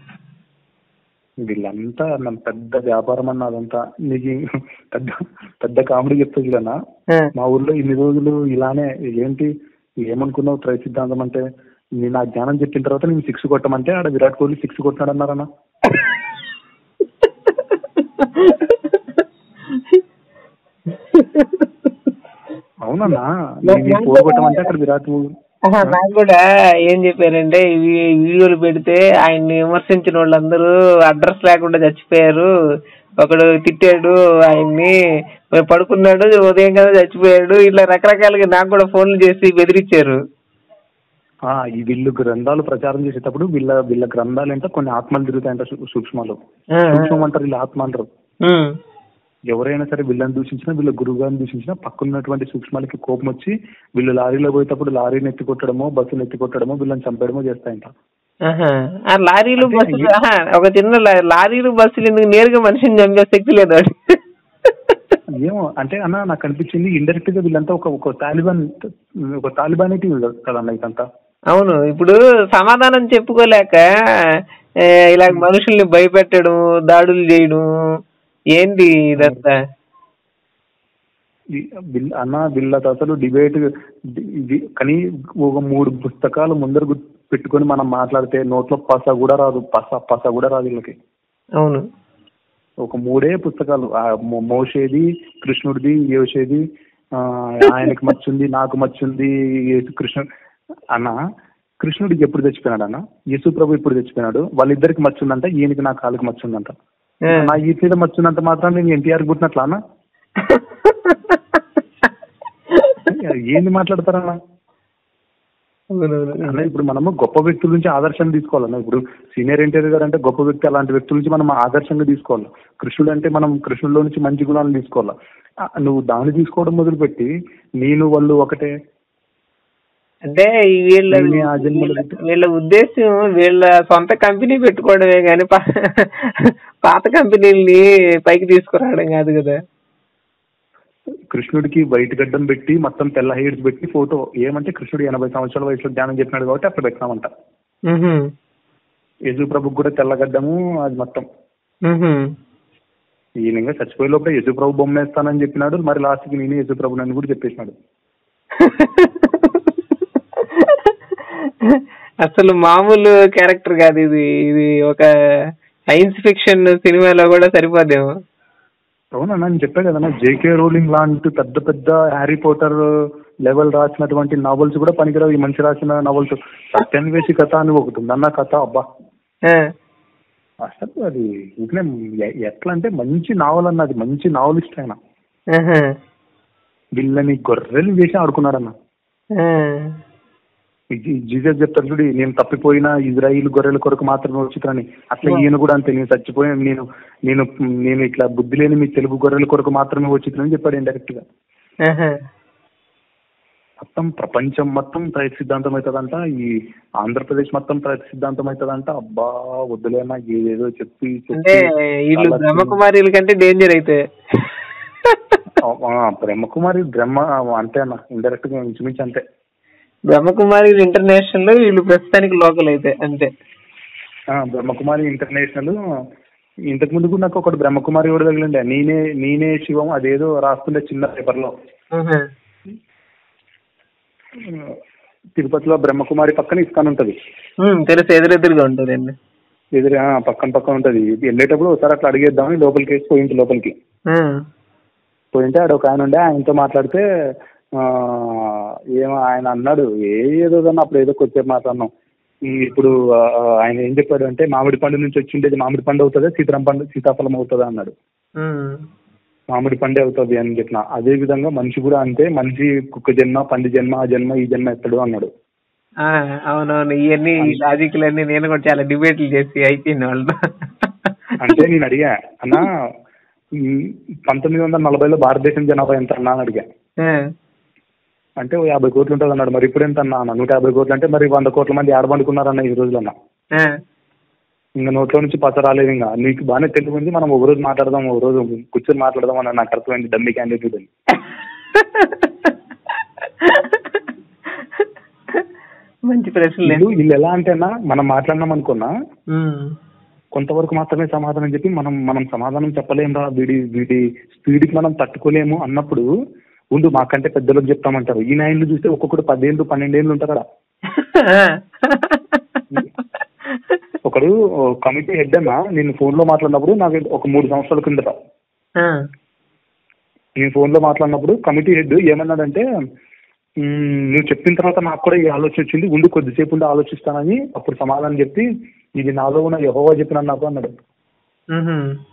వీళ్ళంతా నా పెద్ద వ్యాపారం అన్న అదంతా నీకు పెద్ద పెద్ద కామెడీ చెప్తా చూడన్నా ఆ. మా ఊర్లో ఇన్ని రోజులు ఇలానే ఏంటి ఏమనుకున్నావు త్రై సిద్ధాంతం అంటే నేను ఆ జ్ఞానం చెప్పిన తర్వాత నేను సిక్స్ కొట్టమంటే ఆడ విరాట్ కోహ్లీ సిక్స్ కొట్టినాడు అన్నారన్న అవునన్నా నేను ఫోర్ కొట్టమంటే అక్కడ విరాట్ కోహ్లీ ఆహా, నాకు కూడా ఏం చెప్పారంటే ఇవి వీడియోలు పెడితే ఆయన్ని విమర్శించిన వాళ్ళందరూ అడ్రస్ లేకుండా చచ్చిపోయారు ఒకడు తిట్టాడు ఆయన్ని మరి పడుకున్నాడు ఉదయం కదా చచ్చిపోయాడు ఇట్లా రకరకాలుగా నాకు కూడా ఫోన్లు చేసి బెదిరించారు ఆ, ఈ వీళ్ళు గ్రంథాలు ప్రచారం చేసేటప్పుడు వీళ్ళ వీళ్ళ గ్రంథాలు అంటే కొన్ని ఆత్మలు తిరుగుతాయంట సూ- సూక్ష్మాలు ఆ, ఆ. సూక్ష్మం అంటారు వీళ్ళు ఆత్మ అంటారు ఉమ్, ఎవరైనా సరే వీళ్ళని దూషించినా వీళ్ళ గురువు గారిని దూషించినా పక్కన్నటువంటి సూక్ష్మాలకి కోపం వచ్చి వీళ్ళు లారీలో పోయేటప్పుడు లారీని ఎత్తి కొట్టడమో బస్సును ఎత్తి కొట్టడమో వీళ్ళని చంపడమో చేస్తాయంట ఆహా. ఆ లారీలు అంటే బస్సులు ఈ- ఆహా, ఒక చిన్న లా- లారీలు బస్సులు ఎందుకు నేరుగా మనిషిని చంపే శక్తి లేదు వాడికి. ఏమో అంటే అన్న నాకు అనిపించింది ఇండైరెక్ట్ గా వీళ్ళంతా ఒక ఒక తాలిబాన్ ఒక తాలిబానిటీ కదన్న ఇదంతా అవును ఇప్పుడు సమాధానం చెప్పుకోలేక ఏ, ఇలా మనుషుల్ని భయపెట్టడం దాడులు చేయడం ఏంటి ఇదంతా ఈ- వీళ్ళ- అన్న వీళ్ళతో అసలు డిబేట్ ఇది కానీ ఒక మూడు పుస్తకాలు ముందర గు- పెట్టుకొని మనం మాట్లాడితే నోట్లో పస కూడా రాదు పస పస కూడా రాదు వీళ్ళకి అవును ఒక మూడే పుస్తకాలు ఆ మో- మోషేది కృష్ణుడిది యోషేది ఆ, ఆయనకి మచ్చుంది నాకు మచ్చుంది యేసు కృష్ణుడు అన్న కృష్ణుడికి ఎప్పుడు తెచ్చిపోయినాడు అన్న యేసు ప్రభు ఇప్పుడు తెచ్చిపోయినాడు వాళ్ళిద్దరికి మచ్చుందంట ఈయనకి నా కాలుకి మచ్చుందంట ఆ. నా ఈ మీద మచ్చున్నంత మాత్రం నేను ఎన్టీఆర్ పుట్టినట్లా అన్న ఏంది మాట్లాడతారన్నా అవునవును. అన్న ఇప్పుడు మనము గొప్ప వ్యక్తుల నుంచి ఆదర్శం తీసుకోవాలన్న ఇప్పుడు సీనియర్ ఎన్టీఆర్ గారు అంటే గొప్ప వ్యక్తి అలాంటి వ్యక్తుల నుంచి మనం ఆదర్శంగా తీసుకోవాలి కృష్ణుడు అంటే మనం కృష్ణుడిలో నుంచి మంచి గుణాలను తీసుకోవాలి ఆ, నువ్వు దాన్ని తీసుకోవడం మొదలుపెట్టి నేను వాళ్ళు ఒకటే అంటే ఈ వీళ్ళ నేనే ఆ జన్మలో వీళ్ళ- వీళ్ళ ఉద్దేశం వీళ్ళ సొంత కంపెనీ పెట్టుకోవడమే కానీ పాత కంపెనీల్ని పైకి తీసుకురావడం కాదు కదా కృష్ణుడికి వైట్ గడ్డం పెట్టి మొత్తం తెల్ల హెయిర్స్ పెట్టి ఫోటో ఏమంటే కృష్ణుడు ఎనభై సంవత్సరాల వయసులో ధ్యానం చెప్పినాడు కాబట్టి అక్కడ పెట్టినామంట మ్హూ. యజు ప్రభుకి కూడా తెల్ల గడ్డము అది మొత్తం మ్హూ. ఈయన ఇంకా చచ్చిపోయే లోపల యజు ప్రభు బొమ్మ వేస్తానని చెప్పినాడు మరి లాస్ట్కి నేనే యజు ప్రభు నన్ను కూడా చెప్పేసినాడు అసలు మామూలు క్యారెక్టర్ కాదు ఇది ఇది ఒక సైన్స్ ఫిక్షన్ సినిమాలో కూడా సరిపోదేమో అవునా నేను చెప్పా కదా జేకే రోలింగ్ లాంటి పెద్ద పెద్ద హ్యారీ పోటర్ లెవెల్ రాసినటువంటి నావల్స్ కూడా పనికిరావు ఈ మనిషి రాసిన నావల్స్ సత్యాన్వేషి కథ అని ఒకటి ఉంది అన్న కథ అబ్బా ఆ, అసలు అది ఇంకనే ఎ- ఎట్లా అంటే మంచి నావల్ అన్నది మంచి నావలిస్ట్ ఆయన ఆహా, వీళ్ళని గొర్రెలు చేసి ఆడుకున్నాడన్న ఆ, ఈ- జీసస్ చెప్తారు చూడు నేను తప్పిపోయిన ఇజ్రాయిల్ గొర్రెల కొరకు మాత్రమే వచ్చిందని అట్లా ఈయన కూడా అంతే నేను చచ్చిపోయిన నేను నేను నేను ఇట్లా బుద్ధి లేని మీ తెలుగు గొర్రెల కొరకు మాత్రమే వచ్చిందని చెప్పాడు ఇండైరెక్ట్ గా ఆహా. మొత్తం ప్రపంచం మొత్తం ప్రయత్ సిద్ధాంతం అవుతుందంట ఈ ఆంధ్రప్రదేశ్ మొత్తం ప్రయత్ సిద్ధాంతం అవుతుందంట అబ్బా వద్దులేనా ఏదేదో చెప్పి అంటే వీళ్ళు బ్రహ్మకుమారిల కంటే డేంజర్ అయితే ఆ, బ్రహ్మకుమారి బ్రహ్మ అంతే అన్న ఇండైరెక్ట్ గా ఇంచుమించు అంతే బ్రహ్మకుమారి ఇంటర్నేషనల్ వీళ్ళు ప్రస్తుతానికి లోకల్ అయితే అంతే ఆ, బ్రహ్మకుమారి ఇంటర్నేషనల్ ఇంతకు ముందు కూడా నాకు ఒకటి బ్రహ్మకుమారి కూడా తగిలిండే నేనే నేనే శివం అదేదో రాస్తుండే చిన్న పేపర్లో ఆహా. తిరుపతిలో బ్రహ్మకుమారి పక్కన ఇస్కాన్ ఉంటది ఉమ్, తెలుసు ఎదురెదురుగా ఉంటుందండి ఎదురు ఆ, పక్కన పక్కన ఉంటది వెళ్ళేటప్పుడు ఒకసారి అట్లా అడిగేద్దామని లోపలికి వేసి పోయింటి లోపలికి ఆ. పోయింటే ఆడ ఒక ఆయన ఉండే ఆయనతో మాట్లాడితే ఆ, ఏమో ఆయన అన్నాడు ఏ ఏదో అన్న అప్పుడు ఏదో కొద్దిసేపు మాట్లాడినాం ఉమ్, ఇప్పుడు ఆ, ఆయన ఏం చెప్పాడు అంటే మామిడి పండు నుంచి వచ్చి ఉండేది మామిడి పండు అవుతుందా సీతారాం పండు సీతాఫలం అవుతుందా అన్నాడు ఉమ్. మామిడి పండే అవుతుంది అని చెప్పిన అదే విధంగా మనిషి కూడా అంతే మనిషి కుక్క జన్మ పంది జన్మ ఆ జన్మ ఈ జన్మ ఎత్తడు అన్నాడు ఆ, అవునవును ఇవన్నీ లాజిక్లన్నీ నేను కూడా చాలా డిబేట్లు చేసి అయిపోయింది వాళ్ళతో అంటే నేను అడిగా అన్న ఉమ్, పంతొమ్మిది వందల నలభైలో భారతదేశం జనాభా ఎంత అన్నా అని అడిగా ఆ. అంటే ఓ యాభై కోట్లు ఉంటుంది అన్నాడు మరి ఇప్పుడు ఎంత అన్నా అన్న నూట యాభై కోట్లు అంటే మరి వంద కోట్ల మంది ఆడబండుకున్నారన్న ఈ రోజులన్న ఆ. ఇంకా నోట్లో నుంచి పచ్చ రాలేదు ఇంకా నీకు బాగానే తెలివి ఉంది మనం ఒక రోజు మాట్లాడదాం ఒక రోజు కూర్చొని మాట్లాడదాం అని నాకు అర్థమైంది డమ్మి క్యాండిడేట్ అని మంచి ప్రశ్నలే వీళ్ళు వీళ్ళు ఎలా అంటేనా మనం మాట్లాడినాం అనుకున్నా ఉమ్. కొంతవరకు మాత్రమే సమాధానం చెప్పి మనం మనం సమాధానం చెప్పలేం రా వీడి వీడి స్పీడ్కి మనం తట్టుకోలేము అన్నప్పుడు ఉండు మాకంటే పెద్దలకు చెప్తామంటారు ఈ నాయన్లు చూస్తే ఒక్కొక్కడు పదేళ్ళు పన్నెండేళ్ళు ఉంటారు అక్కడ ఒకడు కమిటీ హెడ్ అన్న నేను ఫోన్ లో మాట్లాడినప్పుడు నాకు ఒక మూడు సంవత్సరాల కిందట ఆ. నేను ఫోన్ లో మాట్లాడినప్పుడు కమిటీ హెడ్ ఏమన్నాడంటే "మ్మ్, నువ్వు చెప్పిన తర్వాత నాకు కూడా ఈ ఆలోచన వచ్చింది ఉండి కొద్దిసేపు ఉండి ఆలోచిస్తానని అప్పుడు సమాధానం చెప్పి ఇది నాలో ఉన్న యహోవా చెప్పిన నాకు అన్నాడు ఉహుం.